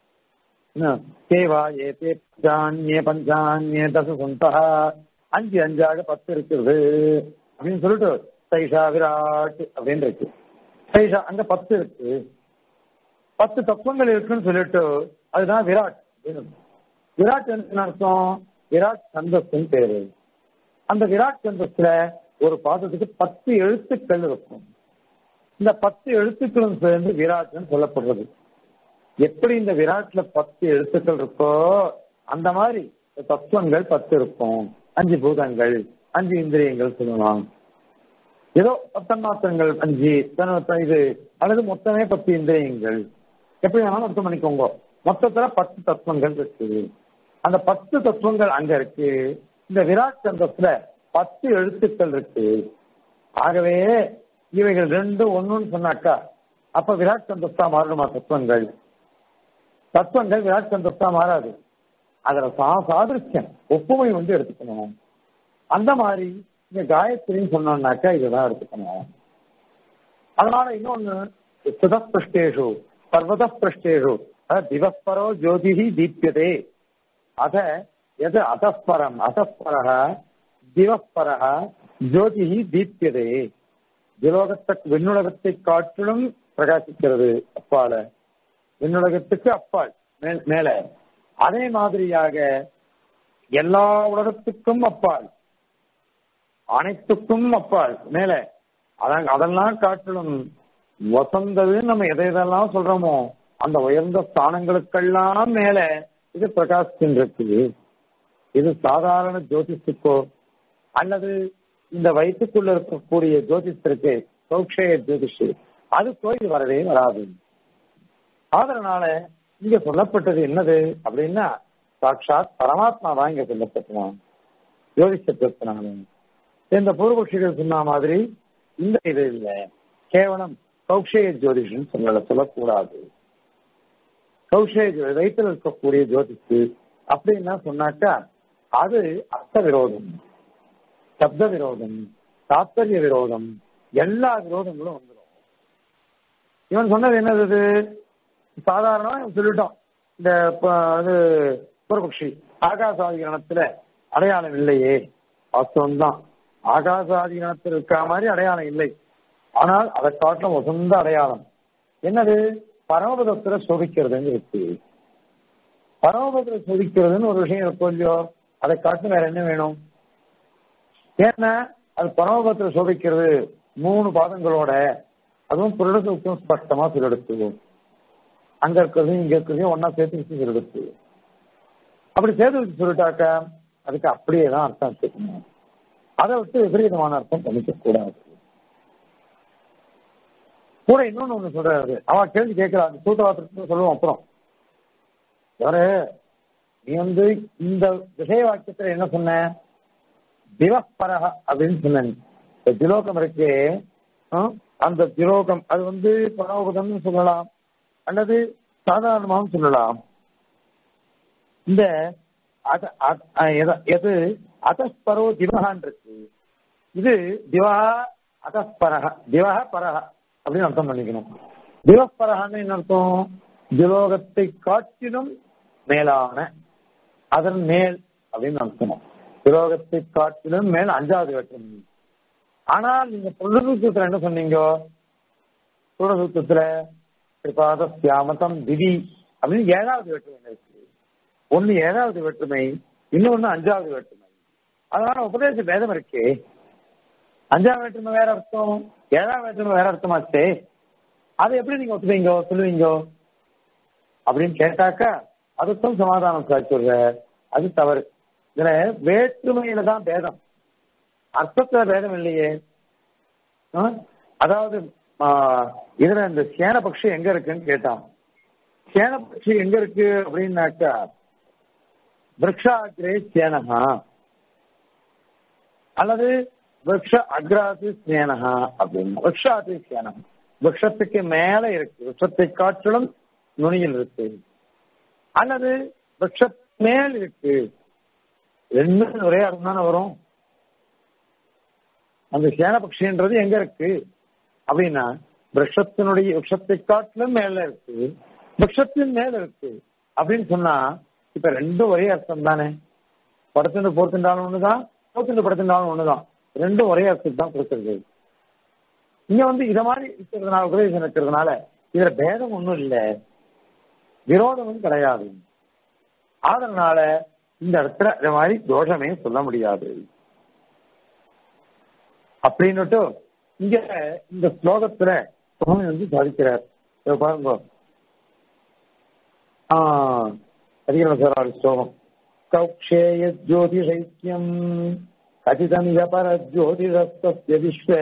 சேவா ஏ தே பஞ்சான்யே பஞ்சான்யே தச சொந்தா அஞ்சு அஞ்சாக பத்து இருக்குது அப்படின்னு சொல்லிட்டு சைஷா விராட் அப்படின்னு இருக்கு சைஷா அங்க பத்து இருக்கு பத்து தத்துவங்கள் இருக்குன்னு சொல்லிட்டு அதுதான் விராட் விராட் என்ன அர்த்தம் விராட் சந்தஸ்துன்னு பேரு அந்த விராட் சந்தஸ்துல ஒரு பாதத்துக்கு பத்து எழுத்துக்கள் இருக்கும் இந்த பத்து எழுத்துக்களும் சேர்ந்து விராட்னு சொல்லப்படுறது எப்படி இந்த விராட்ல பத்து எழுத்துக்கள் இருக்கோ அந்த மாதிரி தத்துவங்கள் பத்து இருக்கும் அஞ்சு பூதங்கள் அஞ்சு இந்திரியங்கள் சொல்லலாம் ஏதோ பத்தன்மாத்திரங்கள் அஞ்சு இது அல்லது மொத்தமே பத்து இந்திரியங்கள் எப்படி வேணாலும் அர்த்தம் பண்ணிக்கோங்க மொத்தத்துல பத்து தத்துவங்கள் இருக்கு அந்த பத்து தத்துவங்கள் அங்க இருக்கு இந்த விராட் சந்தத்துல பத்து எழுத்துக்கள் இருக்கு ஆகவே இவைகள் ரெண்டு ஒண்ணுன்னு சொன்னாக்கா அப்ப விராட் சந்தஸ்தா மாறணுமா தத்துவங்கள் தத்துவங்கள் விராட் சந்தஸ்தா மாறாது அதுல சா சாதிருஷ்யம் ஒப்புமை வந்து எடுத்துக்கணும் அந்த மாதிரி இங்க காயத்ரின்னு சொன்னோம்னாக்கா இதுதான் எடுத்துக்கணும் அதனால இன்னொன்னு சுதப்பிருஷ்டேஷு பர்வத பிருஷ்டேஷு திவஸ்பரோ ஜோதிஹி தீப்யதே அத எது அதஸ்பரம் அதஸ்பரக திவஸ்பரக ஜோதிஹி தீப்யதே திலோகத்தை விண்ணுலகத்தை காட்டிலும் பிரகாசிக்கிறது அப்பால விண்ணுலகத்துக்கு அப்பால் மேல அதே மாதிரியாக எல்லா உலகத்துக்கும் அப்பால் அனைத்துக்கும் அப்பால் மேல அதான் அதெல்லாம் காட்டிலும் வசந்தது நம்ம எதை எதெல்லாம் சொல்றோமோ அந்த உயர்ந்த ஸ்தானங்களுக்கெல்லாம் மேல இது பிரகாசிக்கின்றது இது சாதாரண ஜோதிஷத்துக்கோ அல்லது இந்த வயிற்றுக்குள்ள இருக்கக்கூடிய ஜோதிஷத்திற்கு சௌக்ஷய ஜோதிஷு அதுக்கோ இது வரவே வராது அதனால இங்க சொல்லப்பட்டது என்னது அப்படின்னா சாட்சாத் பரமாத்மா தான் இங்க சொல்லப்பட்டோம் ஜோதிஷத்தினால இந்த பூர்வபக்ஷிகள் சொன்ன மாதிரி இந்த இது இல்ல கேவலம் கௌஷய ஜோதிஷம் சொல்லல சொல்லக்கூடாது கௌஷய ஜோதி வயிற்றில் இருக்கக்கூடிய ஜோதிஷு அப்படின்னா சொன்னாக்கா அது அர்த்த விரோதம் சப்த விரோதம் தாத்பரிய விரோதம் எல்லா விரோதங்களும் வந்துடும் இவன் சொன்னது என்னது சாதாரணமா சொல்லிட்டோம் இந்த இது பூர்வபக்ஷி ஆகாசாதிகரணத்துல அடையாளம் இல்லையே வாஸ்தவம் தான் ஆகாசாதிகரணத்தில் இருக்கிற மாதிரி அடையாளம் இல்லை ஆனால் அதை காட்டிலும் வசந்த அடையாளம் என்னது பரமபதத்துல சோதிக்கிறதுன்னு இருக்கு பரமபதத்துல சோதிக்கிறதுன்னு ஒரு விஷயம் இருக்கும் இல்லையோ அதை காட்டு வேற என்ன வேணும் ஏன்னா அது பரமபதத்துல சோதிக்கிறது மூணு பாதங்களோட அதுவும் புரடசுத்தம் ஸ்பஷ்டமா சொல்லெடுத்து அங்க இருக்கிறதையும் இங்க இருக்கிறதையும் ஒன்னா சேர்த்து வச்சு சொல்லெடுத்து அப்படி சேர்த்து வச்சு சொல்லிட்டாக்க அதுக்கு அப்படியே தான் அர்த்தம் வச்சுக்கணும் அதை விட்டு விபரீதமான அர்த்தம் பண்ணிக்க கூடாது கூட இன்னொன்னு ஒண்ணு சொல்றாரு அவ கேள்வி கேட்கிறா அந்த சூட்டவாத்திரத்தை சொல்லுவோம் அப்புறம் யாரு நீ வந்து இந்த விஷய வாக்கியத்துல என்ன சொன்ன திவப்பரக அப்படின்னு சொன்ன இந்த திலோகம் இருக்கே அந்த திலோகம் அது வந்து பரமபதம்னு சொல்லலாம் அல்லது சாதாரணமாகவும் சொல்லலாம் இந்த எது அதஸ்பரோ திவகான் இருக்கு இது திவா அதஸ்பரக திவக பரக அப்படின்னு அர்த்தம் பண்ணிக்கணும் திவப்பரகான்னு என்ன அர்த்தம் திலோகத்தை காட்டிலும் மேலான அதன் மேல் அப்படின்னு அர்த்தம் திலோகத்தை காட்டிலும் மேல் அஞ்சாவது வேற்றுமை ஆனால் நீங்க புருடசூத்திரத்துல என்ன சொன்னீங்க புருடசூத்திரத்துல திரிபாத சியாமதம் திதி அப்படின்னு ஏழாவது வேற்றுமை இருக்கு ஒன்னு ஏழாவது வேற்றுமை இன்னொன்னு அஞ்சாவது வேற்றுமை அதனால உபதேச பேதம் இருக்கே அஞ்சாவது வேற்றுமை வேற அர்த்தம் ஏழாவது வேற்றுமை வேற அர்த்தமாச்சே அதை எப்படி நீங்க ஒத்துவீங்க சொல்லுவீங்க அப்படின்னு கேட்டாக்கா அதுக்கும் சமாதானம் சொல்ற அது தவறு இதுல வேற்றுமையில தான் பேதம் அர்த்தத்துல பேதம் இல்லையே அதாவது இதுல இந்த சேன பட்சி எங்க இருக்குன்னு கேட்டான் சேன பட்சி எங்க இருக்கு அப்படின்னாக்கா விரக்ஷாகிரே சேனகா அல்லது விரக்ஷ அக்ராதி சேனகா அப்படின்னு விரக்ஷாதி சேனகம் விரக்ஷத்துக்கு மேல இருக்கு விரக்ஷத்தை காற்றிலும் நுனியில் இருக்கு அல்லது விரக்ஷ மேல் இருக்கு ரெண்டு ஒரே அர்த்தம் தானே வரும் அந்த சேனபக்ஷின்றது எங்க இருக்கு அப்படின்னா விரக்ஷத்தினுடைய விரக்ஷத்தை காட்டிலும் மேல இருக்கு விரக்ஷத்தின் மேல இருக்கு அப்படின்னு சொன்னா இப்ப ரெண்டும் ஒரே அர்த்தம் தானே படத்துண்டு போர்த்துண்டாலும் ஒண்ணுதான் போர்த்துண்டு படத்துண்டாலும் ஒண்ணுதான் ரெண்டும் ஒரே அர்த்தம் தான் கொடுக்கறது இங்க வந்து இத மாதிரி இருக்கிறதுனால உபதேசம் இருக்கிறதுனால இதுல பேதம் ஒண்ணும் இல்ல விரோதமும் கிடையாது அதனால இந்த இடத்துல இந்த மாதிரி தோஷமே சொல்ல முடியாது அப்படின்னுட்டு இங்க இந்த ஸ்லோகத்துல சுவாமி வந்து சாதிக்கிறார் பாருங்க அதிகர ஸ்லோகம் கௌக்ஷேய ஜோதிஷைக்கியம் கதிதமிக பரஜோதிஷஸ்ய விஸ்வ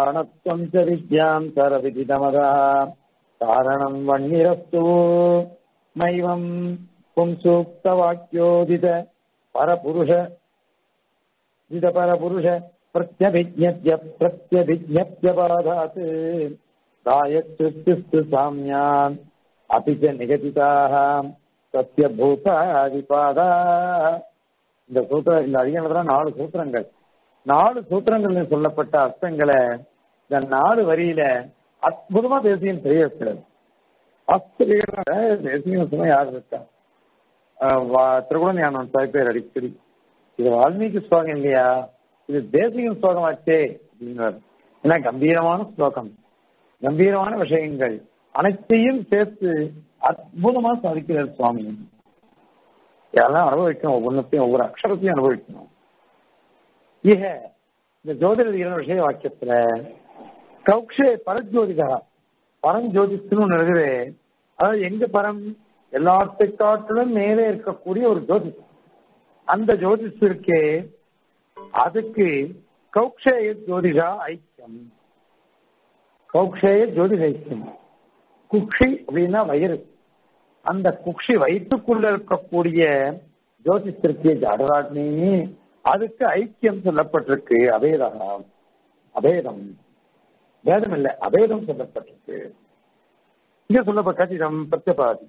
உபாதானத்வம் ச வித்யாந்தர விதிதமதா காரணம் வன்னிரஸ்து மைவம் பும்சூக்த வாக்கியோதித பரபுருஷ வித பரபுருஷ பிரத்யபிஜ்ஞப்ய பிரத்யபிஜ்ஞப்யபாதாத் காயத்ருஸ்து சாமியான் அபி ச நிகதிதாக சத்திய பூதாதிபாதா இந்த சூத்திர இந்த அதிகாரத்துல நாலு சூத்திரங்கள் நாலு சூத்திரங்கள்ல சொல்லப்பட்ட அர்த்தங்களை இந்த நாலு வரியில அற்புதமா தேசியம் தெரிய வைக்கிறது ஆஸ்திரியோட தேசியம் சொன்னா யார் இருக்கா திருகுண ஞானம் பேர் அடிக்கடி இது வால்மீகி ஸ்லோகம் இல்லையா இது தேசியம் ஸ்லோகமாச்சே அப்படிங்கிறார் ஏன்னா கம்பீரமான ஸ்லோகம் கம்பீரமான விஷயங்கள் அனைத்தையும் சேர்த்து அற்புதமா சாதிக்கிறார் சுவாமி இதெல்லாம் அனுபவிக்கணும் ஒவ்வொன்றத்தையும் ஒவ்வொரு அக்ஷரத்தையும் அனுபவிக்கணும் இக இந்த ஜோதிட விஷய வாக்கியத்துல கௌக்ஷே பரஜோதிகா பரஞ்சோதிஸ்னு ஒன்று இருக்குது அதாவது எங்க பரம் எல்லாத்தை காட்டிலும் மேலே இருக்கக்கூடிய ஒரு ஜோதிஷ் அந்த ஜோதிஷ் இருக்கே அதுக்கு கௌக்ஷேய ஜோதிஷா ஐக்கியம் கௌக்ஷேய ஜோதிஷ ஐக்கியம் குக்ஷி அப்படின்னா வயிறு அந்த குக்ஷி வயிற்றுக்குள்ள இருக்கக்கூடிய ஜோதிஷத்திற்கு ஜாடராட்னி அதுக்கு ஐக்கியம் சொல்லப்பட்டிருக்கு அபேதம் அபேதம் பேதம் இல்லை அபேதம் சொல்லப்பட்டிருக்கு இங்க சொல்லப்பட்ட கட்டிடம் பிரத்யபாதி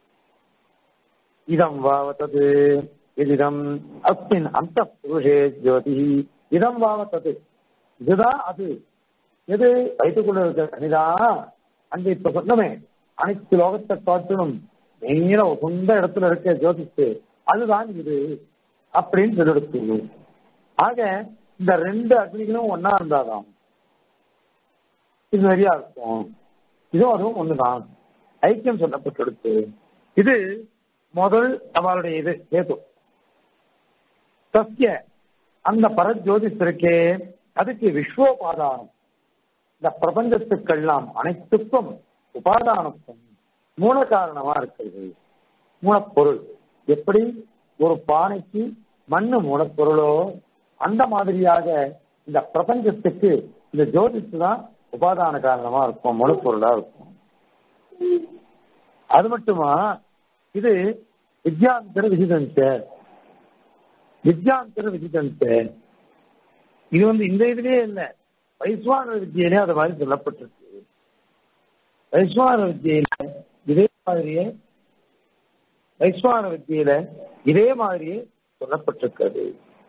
இதம் வாவத்தது இதம் அஸ்மின் அந்த புருஷே ஜோதி இதம் வாவத்தது இதுதான் அது எது வைத்துக்கொள்ள இருக்க கனிதா அங்க இப்ப சொன்னமே அனைத்து லோகத்தை காட்டிலும் நேர சொந்த இடத்துல இருக்க ஜோதிச்சு அதுதான் இது அப்படின்னு சொல்லெடுத்து ஆக இந்த ரெண்டு அக்னிகளும் ஒன்னா இருந்தாதான் இது சரியா இருக்கும் இதுவும் அதுவும் ஒண்ணுதான் ஐக்கியம் சொல்லப்பட்டெடுத்து இது முதல் அவளுடைய இது கேது சத்திய அந்த பரஜோதிஷ் இருக்கே அதுக்கு விஸ்வோபாதானம் இந்த பிரபஞ்சத்துக்கெல்லாம் அனைத்துக்கும் உபாதானத்துவம் மூல காரணமா இருக்கிறது மூலப்பொருள் எப்படி ஒரு பானைக்கு மண்ணு மூலப்பொருளோ அந்த மாதிரியாக இந்த பிரபஞ்சத்துக்கு இந்த ஜோதிஷ் தான் உபாதான காரணமா இருக்கும் மூலப்பொருளா இருக்கும் அது மட்டுமா இது வித்யாந்தர விதிதந்த வித்யாந்தர விதிதந்த இது வந்து இந்த இதுலயே இல்ல வைஸ்வான வித்தியிலே அது மாதிரி சொல்லப்பட்டிருக்கு வைஸ்வான வித்தியில இதே மாதிரியே வைஸ்வான வித்தியில இதே மாதிரியே சொல்லப்பட்டிருக்கிறது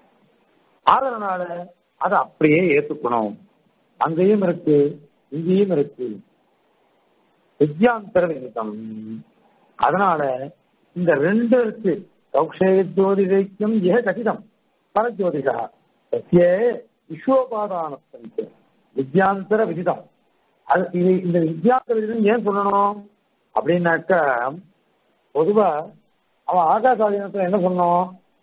அதனால அதை அப்படியே ஏத்துக்கணும் அங்கேயும் இருக்கு இங்கேயும் இருக்கு வித்யாந்தர விகிதம் அதனால இந்த ரெண்டு இருக்கு கௌஷேய ஜோதிடைக்கும் ஏ கடிதம் பரஜோதிகா சத்தியே விஸ்வோபாதானத்தன்ட்டு வித்யாந்தர விதிதம் அது இது இந்த வித்யாந்தர விதிதம் ஏன் சொல்லணும் அப்படின்னாக்கா பொதுவா அவன் ஆகாசாதீனத்துல என்ன சொன்னோம்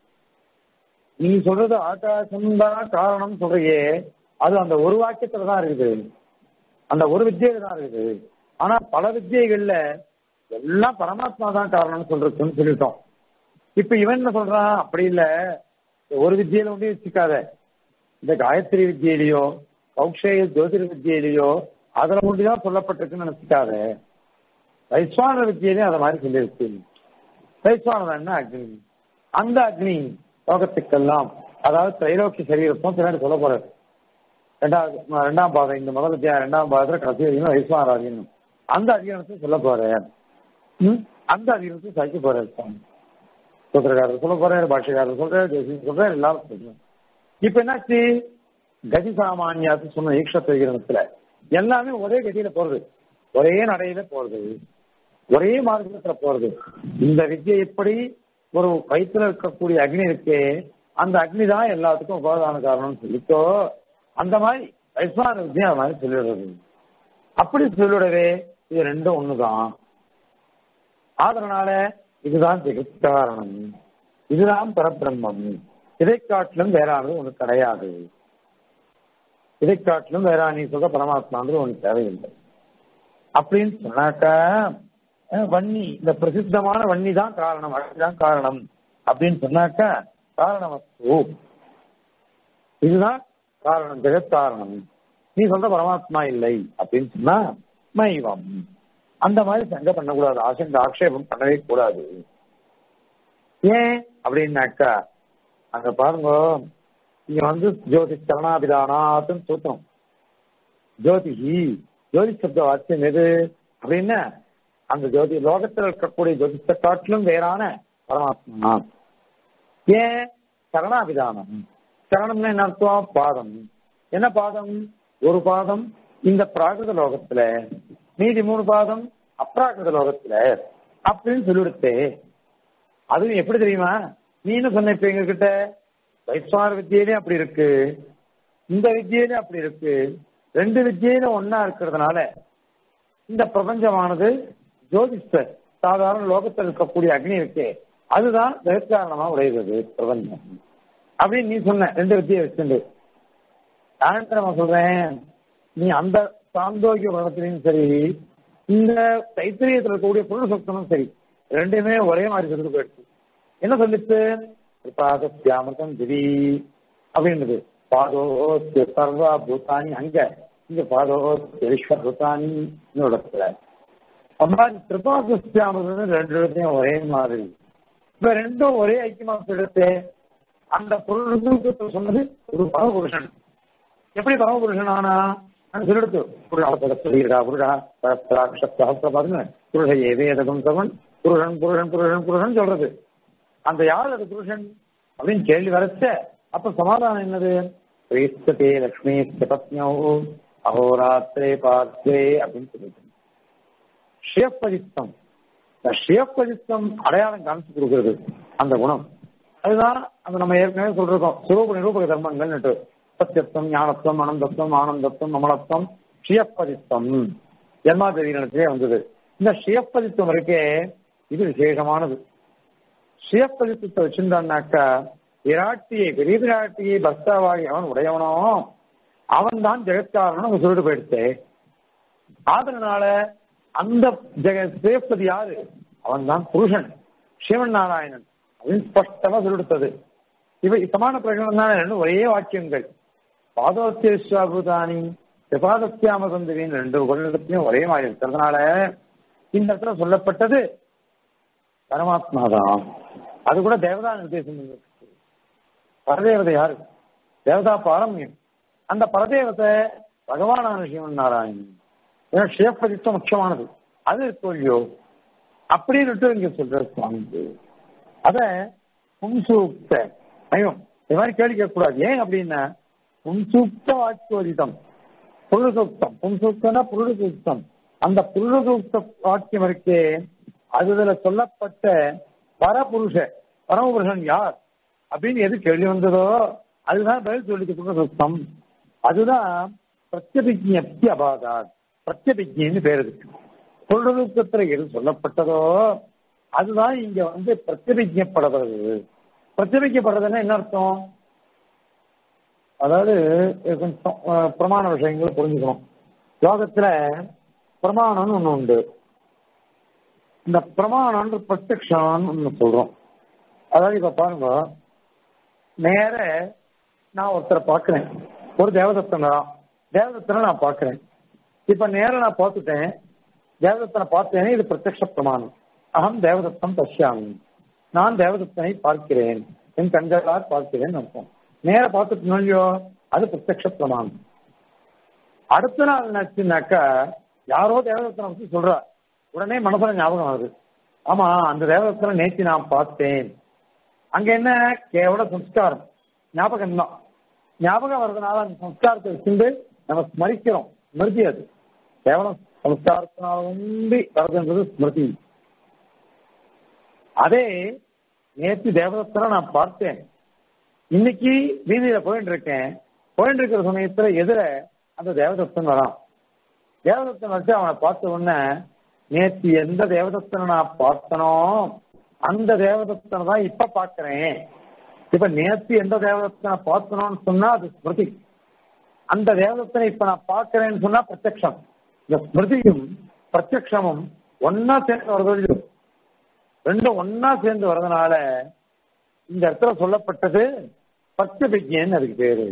நீ சொல்றது ஆகாசம் தான் காரணம் சொல்றியே அது அந்த ஒரு வாக்கியத்துல தான் இருக்குது அந்த ஒரு வித்தியில தான் இருக்குது ஆனா பல வித்தியைகள்ல எல்லாம் பரமாத்மா தான் காரணம்னு சொல்றதுன்னு சொல்லிட்டோம் இப்ப இவன் என்ன சொல்றான் அப்படி இல்ல ஒரு வித்தியில ஒன்றே வச்சுக்காத இந்த காயத்ரி வித்தியிலையோ கௌஷேய ஜோதிட வித்தியிலையோ அதுல ஒன்றுதான் சொல்லப்பட்டிருக்குன்னு நினைச்சுக்காத வைஸ்வான வித்தியிலையும் அதை மாதிரி சொல்லியிருக்கு வைஸ்வானம் என்ன அக்னி அந்த அக்னி லோகத்துக்கெல்லாம் அதாவது திரைலோக்கிய சரீரத்தும் பின்னாடி சொல்ல போறாரு ரெண்டாவது ரெண்டாம் பாதம் இந்த முதல் அத்தியாயம் ரெண்டாம் பாதத்துல கடைசி அதிகம் வைஸ்வான அதிகம் அந்த அதிகாரத்தை சொல்ல போறேன் அந்த அதிகாரத்தை சகிக்க போறாரு சுவாமி சூத்திரக்காரர் சொல்ல போறாரு பாஷக்காரர் சொல்றாரு தேசியம் சொல்றாரு எல்லாரும் சொல்றேன் இப்ப என்னாச்சு கதி சாமானியாத்து சொன்ன ஈக்ஷத்த விகிரணத்துல எல்லாமே ஒரே கதியில போறது ஒரே நடையில போறது ஒரே மார்க்கத்துல போறது இந்த வித்தியை எப்படி ஒரு வயிற்றுல இருக்கக்கூடிய அக்னி இருக்கே அந்த அக்னி தான் எல்லாத்துக்கும் உபாதான காரணம்னு சொல்லித்தோ அந்த மாதிரி வைஸ்வான வித்தியை அது மாதிரி சொல்லிடுறது அப்படி சொல்லிடவே இது ரெண்டும் ஒண்ணுதான் அதனால இதுதான் ஜெகத் காரணம் இதுதான் பரபிரம்மம் இதை காட்டிலும் வேறானது ஒண்ணு கிடையாது இதை காட்டிலும் வேற நீ சொல்ற பரமாத்மான்றது ஒண்ணு தேவையில்லை அப்படின்னு சொன்னாக்கா வன்னி இந்த பிரசித்தமான வன்னி தான் காரணம் அதுதான் காரணம் அப்படின்னு சொன்னாக்கா காரணமஸ்து இதுதான் காரணம் ஜெகத் காரணம் நீ சொல்ற பரமாத்மா இல்லை அப்படின்னு சொன்னா மைவம் அந்த மாதிரி சங்க பண்ணக்கூடாது ஆசங்க ஆக்ஷேபம் பண்ணவே கூடாது ஏன் அப்படின்னாக்கா அங்க பாருங்க இங்க வந்து ஜோதி சரணாபிதானாத்துன்னு சூத்திரம் ஜோதிஹி ஜோதி சப்த வாக்கியம் எது அப்படின்னா அந்த ஜோதி லோகத்தில் இருக்கக்கூடிய ஜோதிஷத்தை காட்டிலும் வேறான பரமாத்மா ஏன் சரணாபிதானம் சரணம்னா என்ன அர்த்தம் பாதம் என்ன பாதம் ஒரு பாதம் இந்த பிராகிருத லோகத்துல மீதி மூணு பாதம் அப்ராகிருத லோகத்துல அப்படின்னு சொல்லிவிடுத்தே அதுவும் எப்படி தெரியுமா நீ என்ன சொன்ன இப்ப எங்க கிட்ட வைஸ்வார வித்தியிலே அப்படி இருக்கு இந்த வித்தியிலே அப்படி இருக்கு ரெண்டு வித்தியில ஒன்னா இருக்கிறதுனால இந்த பிரபஞ்சமானது ஜோதிஷர் சாதாரண லோகத்தில் இருக்கக்கூடிய அக்னி இருக்கே அதுதான் ஜெகத்காரணமா உடையது பிரபஞ்சம் அப்படின்னு நீ சொன்ன ரெண்டு வித்தியை வச்சுண்டு நான் நான் சொல்றேன் நீ அந்த சாந்தோக்கிய உலகத்திலையும் சரி இந்த தைத்திரியத்தில் இருக்கக்கூடிய பொருள் சொத்தனும் சரி ரெண்டுமே ஒரே மாதிரி சொல்லிட்டு போயிடுச்சு என்ன சொல்லிச்சு பாதத்தியாமிருதம் திரி அப்படின்றது பாதோ சர்வா பூதானி அங்க இங்க பாதோ விஸ்வ பூதானி இடத்துல அம்மாதிரி திரிபாதத்தியாமிருதம் ரெண்டு இடத்தையும் ஒரே மாதிரி இப்ப ரெண்டும் ஒரே ஐக்கியமா எடுத்து அந்த பொருளுக்கு சொன்னது ஒரு பரமபுருஷன் எப்படி பரமபுருஷன் ஆனா சொல்லிடுத்து புருஷா சொல்லியிருக்கா புருஷா சகசிரபாதுன்னு புருஷ ஏவேதகம் சவன் புருஷன் புருஷன் புருஷன் புருஷன் சொல்றது அந்த யார் அது புருஷன் அப்படின்னு கேள்வி வரச்ச அப்ப சமாதானம் என்னது பிரேஸ்தே லக்ஷ்மி பத்னியோ அகோராத்திரே பார்த்தே அப்படின்னு சொல்லிட்டு ஷியப்பதித்தம் இந்த ஷியப்பதித்தம் அடையாளம் காமிச்சு கொடுக்கிறது அந்த குணம் அதுதான் அந்த நம்ம ஏற்கனவே சொல்றோம் சுரூப நிரூபக தர்மங்கள்னுட்டு சத்தியத்துவம் ஞானத்துவம் அனந்தத்துவம் ஆனந்தத்துவம் அமலத்துவம் ஷியப்பதித்தம் ஜென்மாதிரியிலே வந்தது இந்த ஷியப்பதித்துவம் இருக்கே இது விசேஷமானது ஷியப்பதித்துவத்தை வச்சிருந்தான்னாக்கா விராட்டியை பெரிய விராட்டியை பக்தாவாகி அவன் உடையவனோ அவன் தான் ஜெகத்காரன் நம்ம சொல்லிட்டு போயிடுச்சு அதனால அந்த ஜெக சேப்பதி யாரு அவன் தான் புருஷன் சிவன் நாராயணன் அப்படின்னு ஸ்பஷ்டமா சொல்லிடுத்தது இவை சமான பிரகடனம் தான் ரெண்டும் ஒரே வாக்கியங்கள் பாதோத்தியஸ்வாபுதானி விபாதத்தியாமதந்தவின் ரெண்டு குழந்தையும் ஒரே மாதிரி இருக்கிறதுனால இந்த இடத்துல சொல்லப்பட்டது பரமாத்மா தான் அது கூட தேவதா நிர்தேசம் பரதேவதை யாரு தேவதா பாரம்யம் அந்த பரதேவத்தை பகவானான சிவன் நாராயணன் ஏன்னா ஷேப்பதித்தம் முக்கியமானது அது இருக்கோ அப்படின்னு இங்க சொல்ற சுவாமி அத புன்சூக்த ஐயம் இது மாதிரி கேள்வி கேட்கக்கூடாது ஏன் அப்படின்னா புன்சூக்த வாக்கியோதிதம் புருஷசூக்தம் புன்சூக்தனா புருஷசூக்தம் அந்த புருஷசூக்த வாக்கியம் இருக்கே அதுல சொல்லப்பட்ட பரபுருஷ பரமபுருஷன் யார் அப்படின்னு எது கேள்வி வந்ததோ அதுதான் பதில் சொல்லிட்டு புருஷசூக்தம் அதுதான் பிரத்யபிஜப்தி அபாதா பிரத்யபிஜின்னு பேர் இருக்கு புருஷசூக்தத்துல எது சொல்லப்பட்டதோ அதுதான் இங்க வந்து பிரத்யபிஜப்படுறது பிரத்யபிக்கப்படுறதுன்னா என்ன அர்த்தம் அதாவது கொஞ்சம் பிரமாண விஷயங்களை புரிஞ்சுக்கணும் யோகத்துல பிரமாணம்னு ஒண்ணு உண்டு இந்த பிரமாணம்ன்ற பிரத்யக்ஷம்னு ஒண்ணு சொல்றோம் அதாவது இப்ப பாருங்க நேர நான் ஒருத்தரை பார்க்கிறேன் ஒரு தேவதத்தனை தான் தேவதத்தனை நான் பார்க்கிறேன் இப்ப நேரம் நான் பார்த்துட்டேன் தேவதத்தனை பார்த்தேனே இது பிரத்யக்ஷ பிரமாணம் அகம் தேவதத்தம் பசியாமி நான் தேவதத்தனை பார்க்கிறேன் என் கண்களால் பார்க்கிறேன் அர்த்தம் நேர பார்த்துட்டு இல்லையோ அது பிரத்யக்ஷ பிரமாணம் அடுத்த நாள் என்னாச்சுனாக்கா யாரோ தேவதத்தனை பத்தி சொல்றா உடனே மனசுல ஞாபகம் வருது ஆமா அந்த தேவதத்தனை நேற்று நான் பார்த்தேன் அங்க என்ன கேவல சம்ஸ்காரம் ஞாபகம் தான் ஞாபகம் வர்றதுனால அந்த சம்ஸ்காரத்தை வச்சுட்டு நம்ம ஸ்மரிக்கிறோம் ஸ்மிருதி அது கேவலம் சம்ஸ்காரத்தினால உண்டி வருதுன்றது ஸ்மிருதி அதே நேற்று தேவதத்தனை நான் பார்த்தேன் இன்னைக்கு வீதியில போயிட்டு இருக்கேன் போயிட்டு இருக்கிற சமயத்துல எதிர அந்த தேவதத்தன் வரான் தேவதத்தன் வச்சு அவனை பார்த்த உடனே நேற்று எந்த தேவதத்தனை நான் பார்த்தனோ அந்த தேவதத்தனை தான் இப்ப பாக்குறேன் இப்ப நேற்று எந்த தேவதத்தனை பார்த்தனோன்னு சொன்னா அது ஸ்மிருதி அந்த தேவதத்தனை இப்ப நான் பார்க்கிறேன்னு சொன்னா பிரத்யக்ஷம் இந்த ஸ்மிருதியும் பிரத்யக்ஷமும் ஒன்னா சேர்ந்து வருது ரெண்டும் ஒன்னா சேர்ந்து வர்றதுனால இந்த இடத்துல சொல்லப்பட்டது பிரத்யபிஜன் அதுக்கு பேரு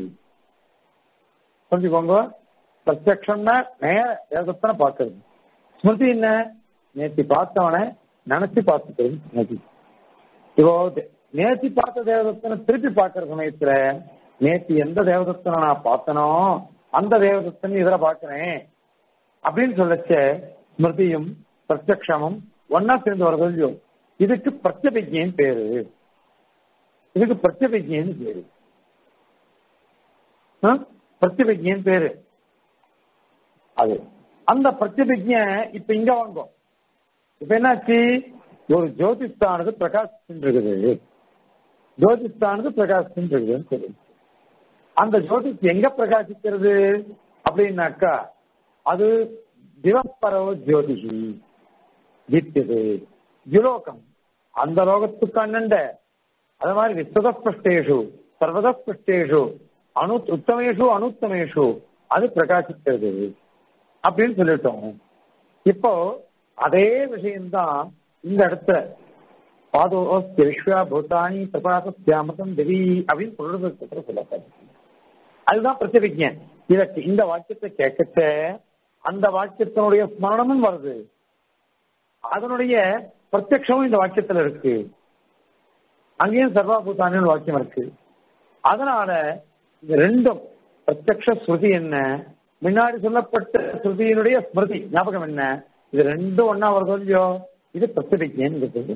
புரிஞ்சுக்கோங்க பிரத்யக்ஷம்னா நேர வேதத்தனை பார்க்கறது ஸ்மிருதி என்ன நேத்தி பார்த்தவனை நினைச்சு பார்த்துக்கிறது நேத்தி இப்போ நேத்தி பார்த்த தேவதத்தனை திருப்பி பார்க்கிற சமயத்துல நேத்தி எந்த தேவதத்தனை நான் பார்த்தனோ அந்த தேவதத்தனை இதுல பார்க்கிறேன் அப்படின்னு சொல்லச்ச ஸ்மிருதியும் பிரத்யக்ஷமும் ஒன்னா சேர்ந்து வரது இல்லையோ இதுக்கு பிரத்யபிஜைன்னு பேரு இதுக்கு பிரத்யபிஜைன்னு பேரு பிரத்யபிஜைன்னு பேரு அது அந்த பிரத்யபிஜ இப்ப இங்க வாங்கும் இப்ப என்னாச்சு ஒரு ஜோதிஸ்தானது பிரகாசிச்சுட்டு இருக்குது ஜோதிஸ்தானது பிரகாசிச்சுட்டு இருக்குதுன்னு சொல்லு அந்த ஜோதிஷ் எங்க பிரகாசிக்கிறது அப்படின்னாக்கா அது திவப்பரவ ஜோதிஷி தீப்தியது யுலோகம் அந்த லோகத்துக்கு அண்ணண்ட அது மாதிரி விஸ்வதஸ்பஷ்டேஷு சர்வதஸ்பஷ்டேஷு அனு உத்தமேஷு அனுத்தமேஷு அது பிரகாசிக்கிறது அப்படின்னு சொல்லிட்டோம் இப்போ அதே விஷயம்தான் இந்த இடத்துல பாதோ விஸ்வா பூதானி பிரபாச தியாமதம் தேவி அப்படின்னு சொல்றதுக்கு சொல்லப்படும் அதுதான் பிரச்சபிஜன் இதற்கு இந்த வாக்கியத்தை கேட்கச்ச அந்த வாக்கியத்தினுடைய ஸ்மரணமும் வருது அதனுடைய பிரத்யக்ஷமும் இந்த வாக்கியத்துல இருக்கு அங்கேயும் சர்வாபூதானின் வாக்கியம் இருக்கு அதனால இந்த ரெண்டும் பிரத்யக்ஷ ஸ்ருதி என்ன முன்னாடி சொல்லப்பட்ட ஸ்ருதியினுடைய ஸ்மிருதி ஞாபகம் என்ன இது ரெண்டும் ஒன்னா வருதோ இல்லையோ இது பிரத்யபிஜன்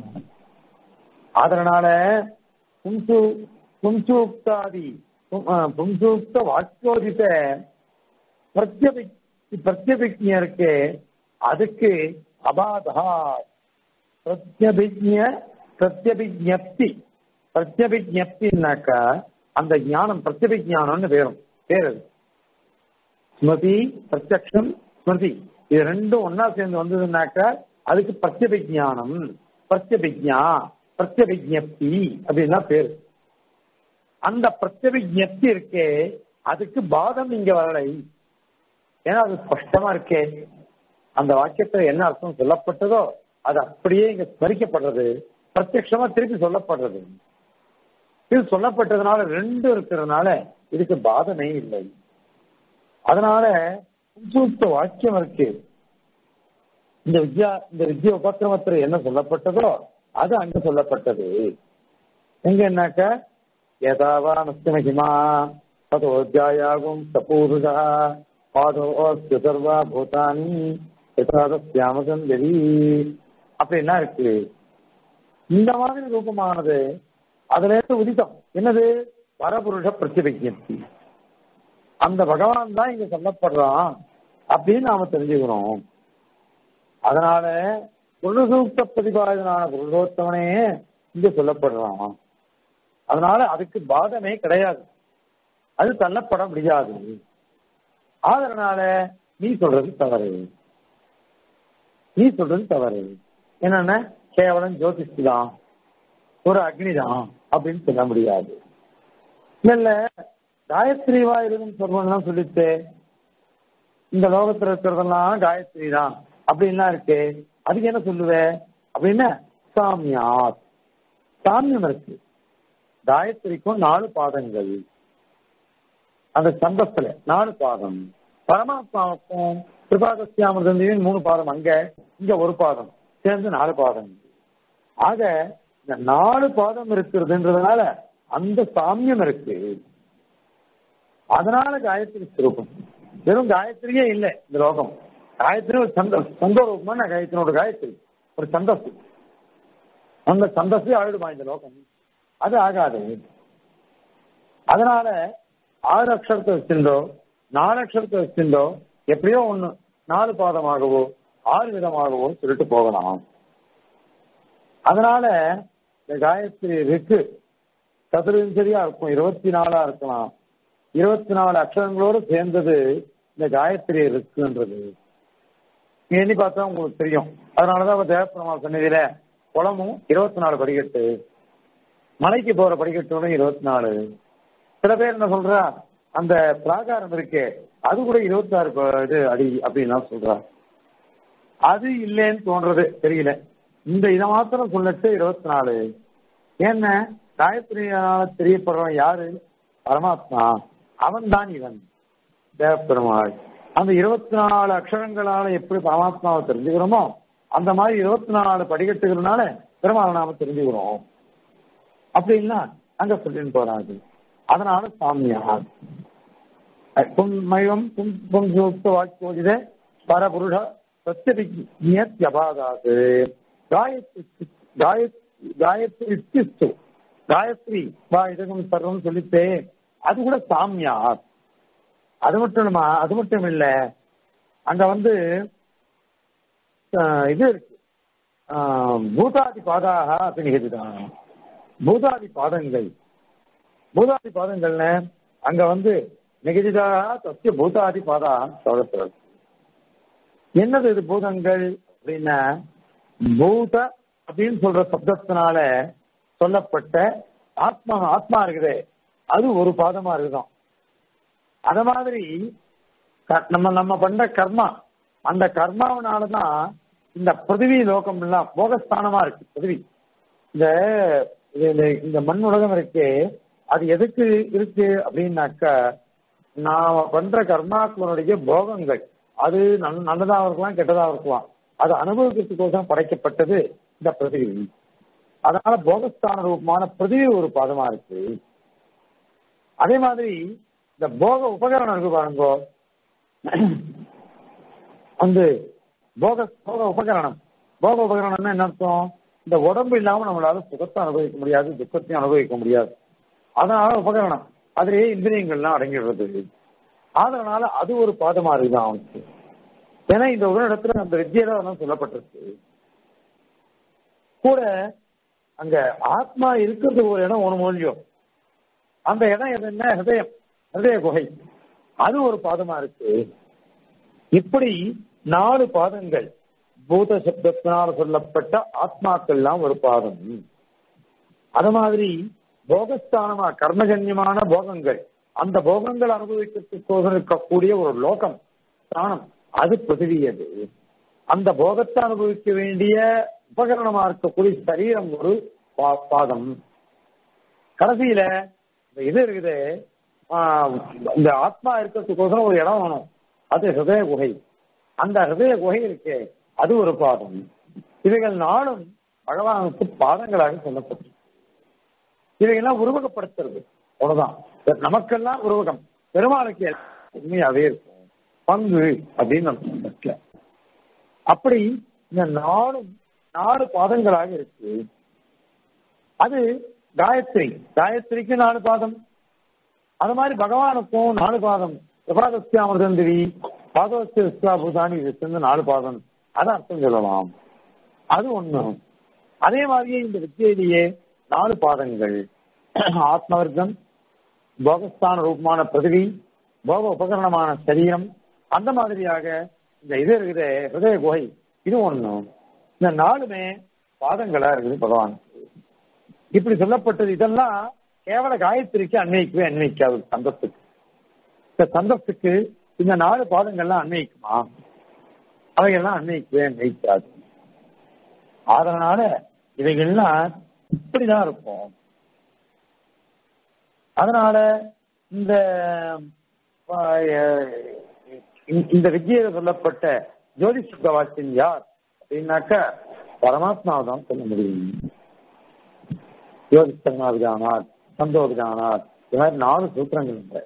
அதனால பும்சு பும்சூக்தாதி பும்சூக்த வாக்கியோதித்த பிரத்யபி பிரத்யபிஜ இருக்கு அதுக்கு அபாதா பிரத்யபிஜ பிரத்யபிஜப்தி பிரத்யபிஜப்தினாக்கா அந்த ஞானம் பிரத்யபிஜானம்னு பேரும் பேர் அது ஸ்மிருதி பிரத்யக்ஷம் ஸ்மிருதி இது ரெண்டும் ஒன்னா சேர்ந்து வந்ததுன்னாக்கா அதுக்கு பிரத்யபிஜானம் பிரத்யபிஜா பிரத்யபிஜப்தி அப்படின்னா பேரு அந்த பிரத்யபிஜப்தி இருக்கே அதுக்கு பாதம் இங்க வரலை ஏன்னா அது ஸ்பஷ்டமா இருக்கே அந்த வாக்கியத்துல என்ன அர்த்தம் சொல்லப்பட்டதோ அது அப்படியே இங்க ஸ்மரிக்கப்படுறது பிரத்யட்சமா திருப்பி சொல்லப்படுறது இது சொல்லப்பட்டதுனால ரெண்டும் இருக்கிறதுனால இதுக்கு பாதமே இல்லை அதனால சூத்த வாக்கியம் இருக்கு இந்த வித்யா இந்த வித்யா உபக்கிரமத்தில் என்ன சொல்லப்பட்டதோ அது அங்க சொல்லப்பட்டது எங்க என்னாக்க ஏதாவா நஸ்திமகிமா ததோத்தியாயாகும் சபூருஷா பாதோஸ்து சர்வா பூதானி யதாதஸ்யாமதம் வெறி அப்படின்னா இருக்கு இந்த மாதிரி ரூபமானது அதுல இருந்து உதித்தம் என்னது பரபுருஷ பிரத்யபிஜப்தி அந்த பகவான் தான் இங்க சொல்லப்படுறான் அப்படின்னு நாம தெரிஞ்சுக்கணும் அதனால புருஷசூக்த பிரதிபாதனான புருஷோத்தவனே இங்க சொல்லப்படுறான் அதனால அதுக்கு பாதமே கிடையாது அது தள்ளப்பட முடியாது அதனால நீ சொல்றது தவறு நீ சொல்றது தவறு என்னன்னா கேவலம் ஜோதிஷ் தான் ஒரு அக்னி தான் அப்படின்னு சொல்ல முடியாது இல்ல காயத்ரிவா இருக்குன்னு சொல்றோம்லாம் சொல்லிட்டு இந்த லோகத்துல இருக்கிறதெல்லாம் காயத்ரி தான் அப்படின்லாம் இருக்கு அதுக்கு என்ன சொல்லுவ அப்படின்னா சாமியாத் சாமியம் இருக்கு காயத்ரிக்கும் நாலு பாதங்கள் அந்த சந்தத்துல நாலு பாதம் பரமாத்மாவுக்கும் கிருபாகசியாமிருதந்தியும் மூணு பாதம் அங்க இங்க ஒரு பாதம் சேர்ந்து நாலு பாதம் ஆக இந்த நாலு பாதம் இருக்கிறதுன்றதுனால அந்த சாமியம் இருக்கு அதனால காயத்ரி சுரூபம் வெறும் காயத்ரியே இல்லை இந்த லோகம் காயத்ரி ஒரு சந்த சந்த ரூபமான காயத்ரியோட காயத்ரி ஒரு சந்தஸ் அந்த சந்தஸே ஆயிடுமா இந்த லோகம் அது ஆகாது அதனால ஆறு அக்ஷரத்தை வச்சிருந்தோ நாலு அக்ஷரத்தை வச்சிருந்தோ எப்படியோ ஒண்ணு நாலு பாதமாகவோ ஆறு விதமாகவோ சொல்லிட்டு போகலாம் அதனால இந்த காயத்ரி இருக்கு சதுரஞ்சரியா இருக்கும் இருபத்தி நாலா இருக்கலாம் இருபத்தி நாலு அக்ஷரங்களோடு சேர்ந்தது இந்த காயத்ரி இருக்குன்றது எண்ணி பார்த்தா உங்களுக்கு தெரியும் அதனாலதான் தேவப்பெருமா சன்னிதியில குளமும் இருபத்தி நாலு படிக்கட்டு மலைக்கு போற படிக்கட்டோட இருபத்தி நாலு சில பேர் என்ன சொல்றா அந்த பிராகாரம் இருக்கே அது கூட இருபத்தாறு இது அடி அப்படின்னு சொல்றா அது இல்லைன்னு தோன்றது தெரியல இந்த இதை மாத்திரம் சொல்லிட்டு இருபத்தி நாலு என்ன காயத்ரியால தெரியப்படுறவன் யாரு பரமாத்மா அவன் தான் இவன் தேவப்பெருமாள் அந்த இருபத்தி நாலு அக்ஷரங்களால எப்படி பரமாத்மாவை தெரிஞ்சுக்கிறோமோ அந்த மாதிரி இருபத்தி நாலு படிக்கட்டுகிறதுனால பெருமாள் நாம தெரிஞ்சுக்கிறோம் அப்படின்னா அங்க சொல்லின்னு போறாங்க அதனால சாமியா புன்மயம் புன்சூக்த வாக்கியோஜித பரபுருஷ பிரத்யபிஜாதாது காயத்ரி காயத்ரி காயத்ரி இத்திஸ்து காயத்ரி வா இதகம் சர்வம் சொல்லித்தே அது கூட சாமியார் அது மட்டும் இல்லமா அது மட்டும் இல்ல அங்க வந்து ஆஹ், இது இருக்கு ஆஹ், பூதாதி பாதாக அப்படிங்கிறதுதான் பூதாதி பாதங்கள் பூதாதி பாதங்கள்ல அங்க வந்து நிகழ்ச்சிதாக தத்திய பூதாதி பாதாக சொல்லப்படுறது என்னது இது பூதங்கள் அப்படின்னா பூத அப்படின்னு சொல்ற சப்தத்தினால சொல்லப்பட்ட ஆத்மா ஆத்மா இருக்குதே அது ஒரு பாதமா இருக்குதான் அத மாதிரி க- நம்ம நம்ம பண்ற கர்மா அந்த கர்மாவனாலதான் இந்த பிருத்திவி லோகம் எல்லாம் போகஸ்தானமா இருக்கு பிருத்திவி இந்த இது- இது- இந்த மண் உலகம் இருக்கு அது எதுக்கு இருக்கு அப்படின்னாக்கா நாம பண்ற கர்மாக்களுடைய போகங்கள் அது நல்- நல்லதாக இருக்கலாம் கெட்டதாக இருக்கலாம் அது அனுபவிக்கிறதுக்கோசரம் படைக்கப்பட்டது இந்த பிருத்திவி அதனால போகஸ்தான ரூபமான பிருத்திவி ஒரு பாதமா இருக்கு அதே மாதிரி இந்த போக உபகரணம் இருக்கு பாருங்கோ வந்து போக போக உபகரணம் போக உபகரணம்னா என்ன அர்த்தம் இந்த உடம்பு இல்லாம நம்மளால சுகத்தை அனுபவிக்க முடியாது துக்கத்தையும் அனுபவிக்க முடியாது அதனால உபகரணம் அதிலேயே இந்திரியங்கள்லாம் அடங்கிடுறது அதனால அது ஒரு பாதமா இருக்குதான் அவனுக்கு ஏன்னா இந்த ஒரு இடத்துல அந்த வித்தியில அதெல்லாம் சொல்லப்பட்டிருக்கு கூட அங்க ஆத்மா இருக்கிறது ஒரு இடம் ஒரு மூலியம் அந்த இடம் எதுன்னா ஹிருதயம் ஹிருதய குகை அது ஒரு பாதமா இருக்கு இப்படி நாலு பாதங்கள் பூத சப்தத்தினால் சொல்லப்பட்ட ஆத்மாக்கள்லாம் ஒரு பாதம் அது மாதிரி போகஸ்தானமா கர்மஜன்யமான போகங்கள் அந்த போகங்கள் அனுபவிக்கிறதுக்கோசரம் இருக்கக்கூடிய ஒரு லோகம் ஸ்தானம் அது பிருத்திவி அது அந்த போகத்தை அனுபவிக்க வேண்டிய உபகரணமா இருக்கக்கூடிய சரீரம் ஒரு பா- பாதம் கடைசியில இந்த இது இருக்குது ஆஹ், இந்த ஆத்மா இருக்கிறதுக்கோசரம் ஒரு இடம் வேணும் அது ஹிருதய குகை அந்த ஹிருதய குகை இருக்கே அது ஒரு பாதம் இவைகள் நாளும் பகவானுக்கு பாதங்களாக சொல்லப்பட்டு இவைகள்லாம் உருவகப்படுத்துறது அவ்வளவுதான் நமக்கெல்லாம் உருவகம் பெருமாளுக்கு உண்மையாவே இருக்கும் பங்கு அப்படின்னு அர்த்தம் இருக்கு. அப்படி இந்த நாளும் நாலு பாதங்களாக இருக்கு அது காயத்ரி காயத்ரிக்கு நாலு பாதம் அது மாதிரி பகவானுக்கும் நாலு பாதம் பிரபாதஸ்தியாமிருதந்திரி பாதவஸ்தியா பூதானி இது சேர்ந்து நாலு பாதம் அது அர்த்தம் சொல்லலாம் அது ஒண்ணு அதே மாதிரியே இந்த வித்தியிலேயே நாலு பாதங்கள் ஆத்மவர்க்கம் போகஸ்தான ரூபமான பிரதிவி போக உபகரணமான சரீரம் அந்த மாதிரியாக இந்த இது இருக்குது ஹிருதய குகை இது ஒண்ணு இந்த நாலுமே பாதங்களா இருக்குது பகவான் இப்படி சொல்லப்பட்டது இதெல்லாம் கேவல காயத்ரிக்கு அன்வைக்கவே அன்வைக்காது சந்தத்துக்கு இந்த சந்தத்துக்கு இந்த நாலு பாதங்கள்லாம் அன்வைக்குமா அவைகள்லாம் அன்வைக்கவே அன்வைக்காது அதனால இவைகள்லாம் இப்படிதான் இருக்கும் அதனால இந்த ஆஹ், இந்த- இந்த வித்தியில சொல்லப்பட்ட ஜோதி சுத்த வாக்கியம் யார் அப்படின்னாக்க பரமாத்மாவை தான் சொல்ல முடியும் யோகித்தனார் சந்தோகிதானார் இது மாதிரி நாலு சூத்திரங்கள் உண்டு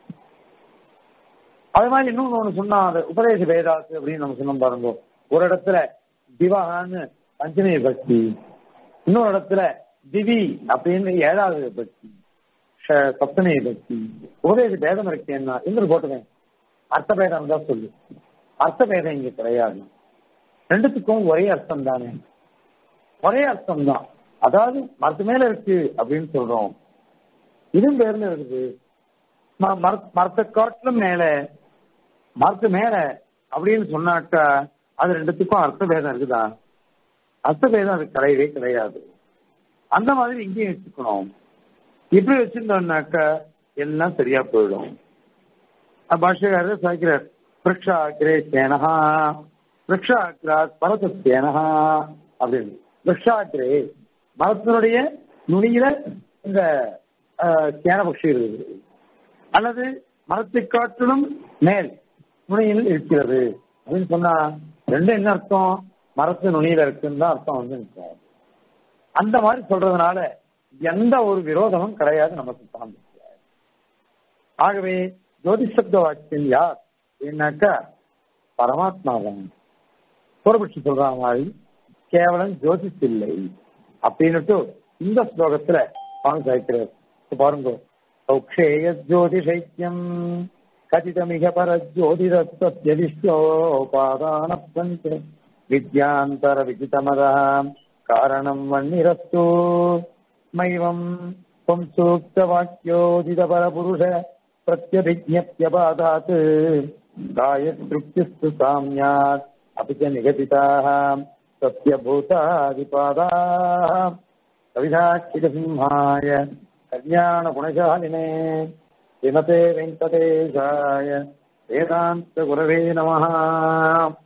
அது மாதிரி இன்னொன்னு ஒண்ணு சொன்னா அந்த உபதேச வேதாசு அப்படின்னு நம்ம சொன்னோம் பாருங்க ஒரு இடத்துல திவாகான்னு பஞ்சமி பக்தி இன்னொரு இடத்துல திவி அப்படின்னு ஏழாவது பக்தி ஷ- சப்தமி பக்தி உபதேச பேதம் இருக்கு என்ன என்று போட்டுவேன் அர்த்த பேதம் தான் சொல்லு அர்த்த பேதம் இங்க கிடையாது ரெண்டுத்துக்கும் ஒரே அர்த்தம் தானே ஒரே அர்த்தம் தான் அதாவது மரத்து மேல இருக்கு அப்படின்னு சொல்றோம் இதுவும் பேர்ல இருக்குது ம- மர- மரத்தை காட்டிலும் மேல மரத்து மேல அப்படின்னு சொன்னாக்கா அது ரெண்டுத்துக்கும் அர்த்த பேதம் இருக்குதா அர்த்த பேதம் அது கிடையவே கிடையாது அந்த மாதிரி இங்கேயும் வச்சுக்கணும் இப்படி வச்சிருந்தோம்னாக்கா எல்லாம் சரியா போயிடும் அஹ் பாஷ்யக்காரர் சாய்க்கிறார் விரக்ஷாக்கிரே சேனஹா விரக்ஷாக்கிராத் பரத சேனஹா அப்படின்னு விரக்ஷாக்கிரே மரத்தினுடைய நுனியில இந்த அஹ், சேன பட்சி இருக்குது அல்லது மரத்தை காட்டிலும் மேல் நுனியில் இருக்கிறது அப்படின்னு சொன்னா ரெண்டு என்ன அர்த்தம் மரத்து நுனியில இருக்குன்னு தான் அர்த்தம் வந்து நிற்கும் அந்த மாதிரி சொல்றதுனால எந்த ஒரு விரோதமும் கிடையாது நம்ம சித்தாந்தத்தில் ஆகவே ஜோதிஷப்த வாக்கியம் யார் அப்படின்னாக்கா பரமாத்மா தான் பூர்வபட்சி சொல்ற மாதிரி கேவலம் ஜோதிஷ் இல்லை அப்படின்னுட்டு இந்த ஸ்லோகத்துல சுவாமி சாய்க்கிறார் இப்ப பாருங்க சௌக்ஷேய ஜோதிஷைக்கியம் கதிதமிக பர ஜோதிரஸ்தியோபாதான பஞ்ச வித்யாந்தர விஜிதமதாம் காரணம் வன்னிரஸ்து மைவம் त्वं सूक्तवाक्योदितपरपुरुष प्रत्यभिज्ञप्यपादात् गायतृप्तिस्तु साम्यात् अपि च निगदिताः सत्यभूतादिपादाः कविधाक्षिकसिंहाय कल्याणगुणशालिने श्रीमते वेङ्कटेशाय वेदान्तगुरवे नमः